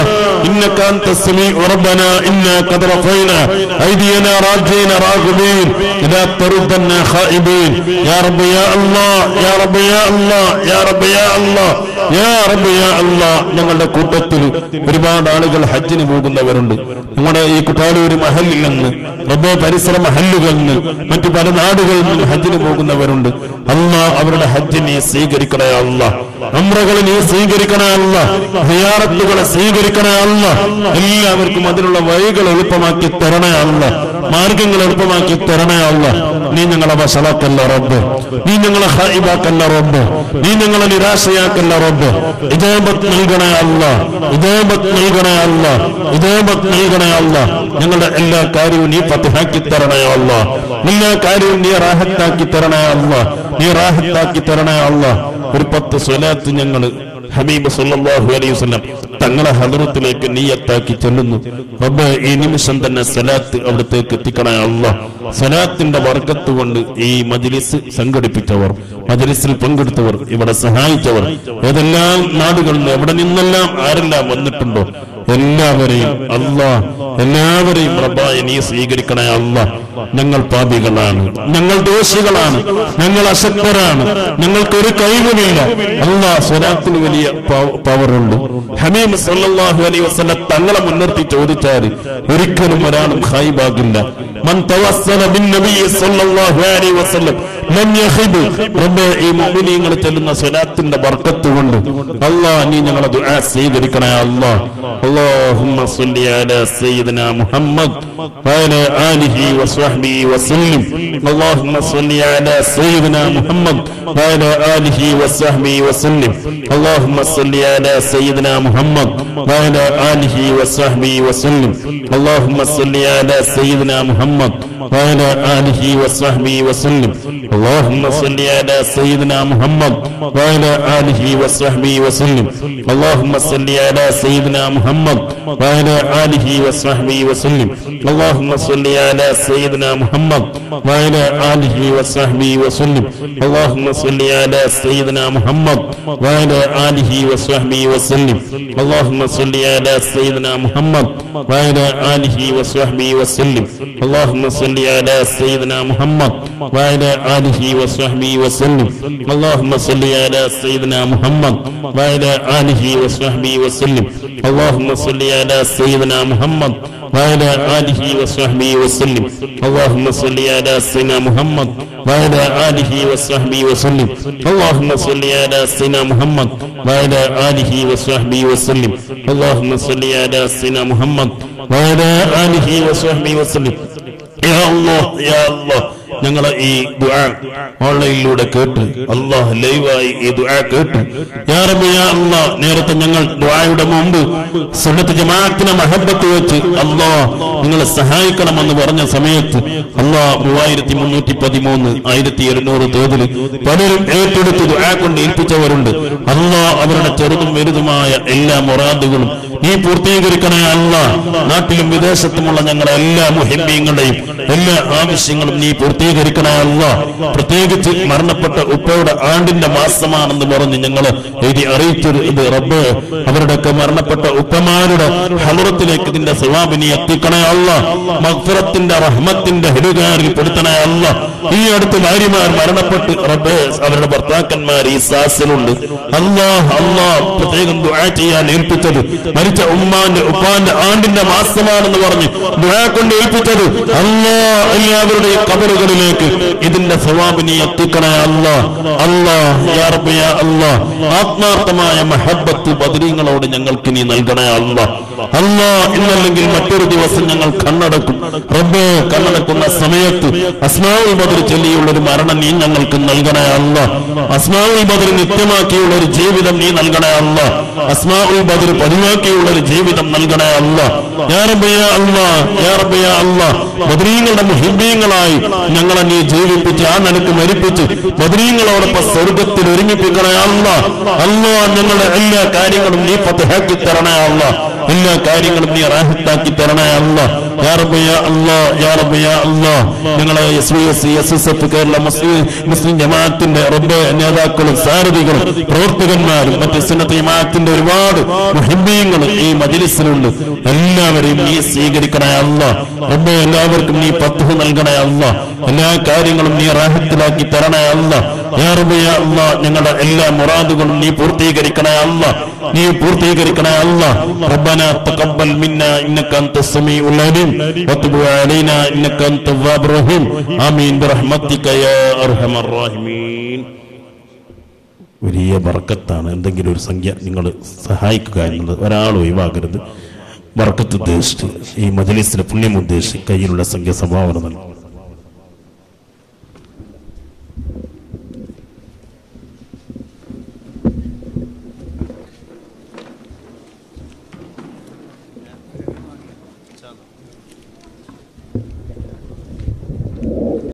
إنك أنت السميع ربنا إنا قد رفعنا أيدينا راجين راغبين لا تردنا خائبين يا رب يا الله يا رب يا الله يا رب يا الله يا رب يا الله ഞങ്ങളുടെ കൂട്ടത്തിൽ ഒരുപാട് ആളുകൾ ഹജ്ജിന് പോകുന്നവരുണ്ട് നമ്മുടെ ഈ കുട്ടാലൂർ മഹലിൽ നിന്ന് റബ്ബോ പരിസര മഹല്ലുകളിൽ നിന്ന് മറ്റു പല നാടുകളിൽ നിന്ന് ഹജ്ജിന് പോകുന്നവരുണ്ട് അല്ല അവരുടെ ഹജ്ജ് നീ സ്വീകരിക്കണേ അല്ല അമ്രകളെ നീ സ്വീകരിക്കണേ അല്ല ഹിയാറത്തുകളെ സ്വീകരിക്കണേ അല്ല എല്ലാവർക്കും അതിനുള്ള വഴികൾ എളുപ്പമാക്കി തരണേ അല്ല മാർഗങ്ങൾ എളുപ്പമാക്കി തരണേ അല്ല നീ ഞങ്ങളെ വഷളാക്കല്ല റബ്ബ് നീ ഞങ്ങളെ ഹൈബാക്കല്ല റബ്ബ് നീ ഞങ്ങളെ നിരാശയാക്കല്ല റബ്ബ് ഇതേബത്ത് നൽകണേ അല്ല ഇതേബത്ത് നൽകണേ അല്ല ഇതേബത്ത് നൽകണേ അല്ല ഞങ്ങളുടെ എല്ലാ കാര്യവും നീ ഫത്തിഹാക്കി തരണേ അല്ല എല്ലാ കാര്യവും നീ റാഹത്താക്കി തരണേ അല്ല നീ റാഹത്താക്കി തരണേ അല്ല ഒരു പത്ത് സ്വലാത്ത് ഞങ്ങള് ഹബീബ് സല്ലല്ലാഹു അലൈഹി വസല്ലം തങ്ങളെ ഹദറത്തിലേക്ക് നീയത്താക്കി ചെല്ലുന്നു റബ്ബ് ഈ നിമിഷം തന്നെ സലാത്ത് അവിടത്തേക്ക് എത്തിക്കണേ അല്ല സലാത്തിന്റെ വർക്കത്ത് കൊണ്ട് ഈ മജ്ലിസ് സംഘടിപ്പിച്ചവർ മജ്ലിസിൽ പങ്കെടുത്തവർ ഇവിടെ സഹായിച്ചവർ ഏതെല്ലാം നാടുകളിൽ നിന്ന് എവിടെ നിന്നെല്ലാം ആരെല്ലാം വന്നിട്ടുണ്ടോ എല്ലാവരെയും അല്ലാ എല്ലാവരെയും റബ്ബായ നീ സ്വീകരിക്കണേ അല്ല ഞങ്ങൾ പാപികളാണ് ഞങ്ങൾ ദോഷികളാണ് ഞങ്ങൾ അശക്തരാണ് ഞങ്ങൾക്കൊരു കഴിവുമില്ല അല്ലാ സ്വലാത്തിന് വലിയ പവറുണ്ട് ഹമീം സല്ലല്ലാഹു അലൈഹി വസല്ലം തങ്ങളെ മുൻനിർത്തി ചോദിച്ചാൽ ഒരിക്കലും ഒരാളും ഖൈബാകില്ല മൻ തവസ്സല ബിൻ നബി സല്ലല്ലാഹു അലൈഹി വസല്ലം ലം യഖിബ് റബ്ബേ ഈ മുഅ്മിനീങ്ങൾ ചെല്ലുന്ന സ്വലാത്തിന്റെ ബർക്കത്ത് കൊണ്ട് അല്ലാഹ് നീ ഞങ്ങളെ ദുആ സ്വീകരിക്കണേ അല്ലാഹ് اللهم صل على سيدنا محمد وعلى آله وصحبه وسلم اللهم صل على سيدنا محمد وعلى آله وصحبه وسلم اللهم صل على سيدنا محمد وعلى آله وصحبه وسلم اللهم صل على سيدنا محمد وعلى آله وصحبه وسلم اللهم صل على سيدنا محمد وعلى آله وصحبه وسلم اللهم صل على سيدنا محمد وعلى آله وصحبه وسلم اللهم صل على سيدنا محمد وعلى آله وصحبه وسلم اللهم صل على سيدنا محمد وعلى آله وصحبه وسلم اللهم صل على سيدنا محمد وعلى آله وصحبه وسلم اللهم صل على سيدنا محمد وعلى آله وصحبه وسلم اللهم صل على سيدنا محمد وعلى آله وصحبه وسلم اللهم صل على سيدنا محمد وعلى آله وصحبه وسلم اللهم صل على سيدنا محمد وعلى آله وصحبه وسلم اللهم صل على سيدنا محمد وعلى آله وصحبه وسلم اللهم صل على سيدنا محمد وعلى آله وصحبه وسلم യാ അല്ലാഹ് യാ അല്ലാഹ് ഞങ്ങളെ ഈ ദുആ ഓൺലൈനിലൂടെ കേട്ട് അള്ളാഹ് ലൈവായി ഈ ദുആ കേട്ട് യാ റബ്ബി യാ അല്ലാഹ് നേരത്തെ ഞങ്ങൾ ദുആയുടെ മുമ്പ് സുന്നത്ത് ജമാഅത്തിനെ മഹബത്ത് വെച്ച് അള്ളാഹ് നിങ്ങളെ സഹായിക്കണമെന്ന് പറഞ്ഞ സമയത്ത് അള്ളാഹ് മൂവായിരത്തി മുന്നൂറ്റി പതിമൂന്ന് ആയിരത്തി എഴുന്നൂറ് തോതിൽ പലരും ഏറ്റെടുത്ത് ദുആ കൊണ്ട് ഏൽപ്പിച്ചവരുണ്ട് അള്ളാഹ് അവരുടെ ചെറുതും വലുതുമായ എല്ലാ മുറാദുകളും നീ പൂർത്തീകരിക്കണേ അല്ല നാട്ടിലും വിദേശത്തുമുള്ള ഞങ്ങളുടെ എല്ലാ മുഹിമ്യങ്ങളുടെയും എല്ലാ ആവശ്യങ്ങളും നീ പൂർത്തീകരിക്കണേ അല്ല പ്രത്യേകിച്ച് മരണപ്പെട്ട ഉപ്പയുടെ ആണ്ടിന്റെ മാസമാണെന്ന് പറഞ്ഞ് ഞങ്ങൾ എഴുതി അറിയിച്ചത് ഇത് റബ്ബ് അവരുടെയൊക്കെ മരണപ്പെട്ട ഉപ്പമാരുടെ ഹലറത്തിലേക്ക് ഇതിന്റെ സവാബിനി എത്തിക്കണേ അല്ല മഗ്ഫിറത്തിന്റെ റഹ്മത്തിന്റെ ഹെരുകാരിൽ പെടുത്തണേ അല്ല ഈ അടുത്ത് ഭാര്യമാർ മരണപ്പെട്ട് റബ്ബ് അവരുടെ ഭർത്താക്കന്മാർ ഈ സാസിലുണ്ട് അല്ലാഹ് അല്ലാഹ് പ്രത്യേകം ദുആ ചെയ്യാൻ ഏൽപ്പിച്ചത് മരിച്ച ഉമ്മാന്റെ ഉപ്പാന്റെ ആണ്ടിന്റെ മാസമാണെന്ന് പറഞ്ഞ് ദുആ കൊണ്ട് ഏൽപ്പിച്ചത് അല്ലാ എല്ലാവരുടെയും കബറുകളിലേക്ക് ഇതിന്റെ സവാബിനി എത്തിക്കണേ അല്ലാ അല്ലാ യാ റബ്ബ് യാ അല്ലാ ആത്മാർത്ഥമായ മഹബത്ത് ബദരീങ്ങളോട് ഞങ്ങൾക്ക് നീ നൽകണേ അല്ലാ അല്ലാ ഇന്നല്ലെങ്കിൽ മറ്റൊരു ദിവസം ഞങ്ങൾ കണ്ണടക്കും റബ്ബേ കണ്ണടക്കുന്ന സമയത്ത് അസ്മാവുൽ ബദർ ചൊല്ലിയുള്ള ഒരു മരണം നീ ഞങ്ങൾക്ക് നൽകണേ അല്ല അസ്മാവുൽ ബദർ നിത്യമാക്കിയുള്ള ഒരു ജീവിതം നീ നൽകണേ അല്ല അസ്മാവുൽ ബദർ പതിവാക്കിയുള്ള ഒരു ജീവിതം നൽകണേ അല്ല യാ റബ്ബേ യാ അല്ലാ യാ റബ്ബേ യാ അല്ലാ ബദരീങ്ങളുടെ മുഹിബീങ്ങളായി ഞങ്ങളെ നീ ജീവിപ്പിച്ച് ആ നിലക്ക് മരിപ്പിച്ച് ബദരീങ്ങളോടൊപ്പം സ്വർഗത്തിൽ ഒരുമിപ്പിക്കണേ അല്ല അല്ലാ ഞങ്ങളുടെ എല്ലാ കാര്യങ്ങളും നീ പത്തഹാക്കി തരണേ അല്ല എല്ലാ കാര്യങ്ങളും നീ റാഹത്താക്കി തരണേ അല്ല യാ റബ്ബേ യാ അല്ലാ യാ റബ്ബേ യാ അല്ലാ ഞങ്ങളെ S V S S S F Kerala Muslim Muslim ജമാഅത്തിന്റെ റബ്ബെ നേതാക്കളും സാരഥികളും പ്രവർത്തകന്മാരും മറ്റ് സുന്നത്ത് ജമാഅത്തിന്റെ ഒരുപാട് മുഹിബീങ്ങളും ഈ മജിലിസിലുണ്ട് എല്ലാവരെയും നീ സ്വീകരിക്കണേ അല്ല റബ്ബെ എല്ലാവർക്കും നീ പത്ത് നൽകണേ അല്ല എല്ലാ കാര്യങ്ങളും നീ റാഹത്തിലാക്കി തരണേ അല്ല യാ റബ്ബേ യാ അല്ലാ ഞങ്ങളുടെ എല്ലാ മുറാദുകളും നീ പൂർത്തീകരിക്കണേ അല്ല നീ പൂർത്തീകരിക്കണേ അല്ല ربنا تقبل منا انك انت السميع العليم وتب علينا انك انت التواب الرحيم امين برحمتك يا ارحم الراحمين വലിയ ബർക്കത്താണ് എന്തെങ്കിലും ഒരു സംഖ്യ നിങ്ങൾ സഹായിക്കുക എന്നുള്ളത് ഒരാൾ ഒഴിവാകരുത് ബർക്കത്ത് ഉദ്ദേശിച്ച് ഈ മജലിസിലെ പുണ്യം ഉദ്ദേശിച്ച് കയ്യിലുള്ള സംഖ്യ സംഭാവന നൽകും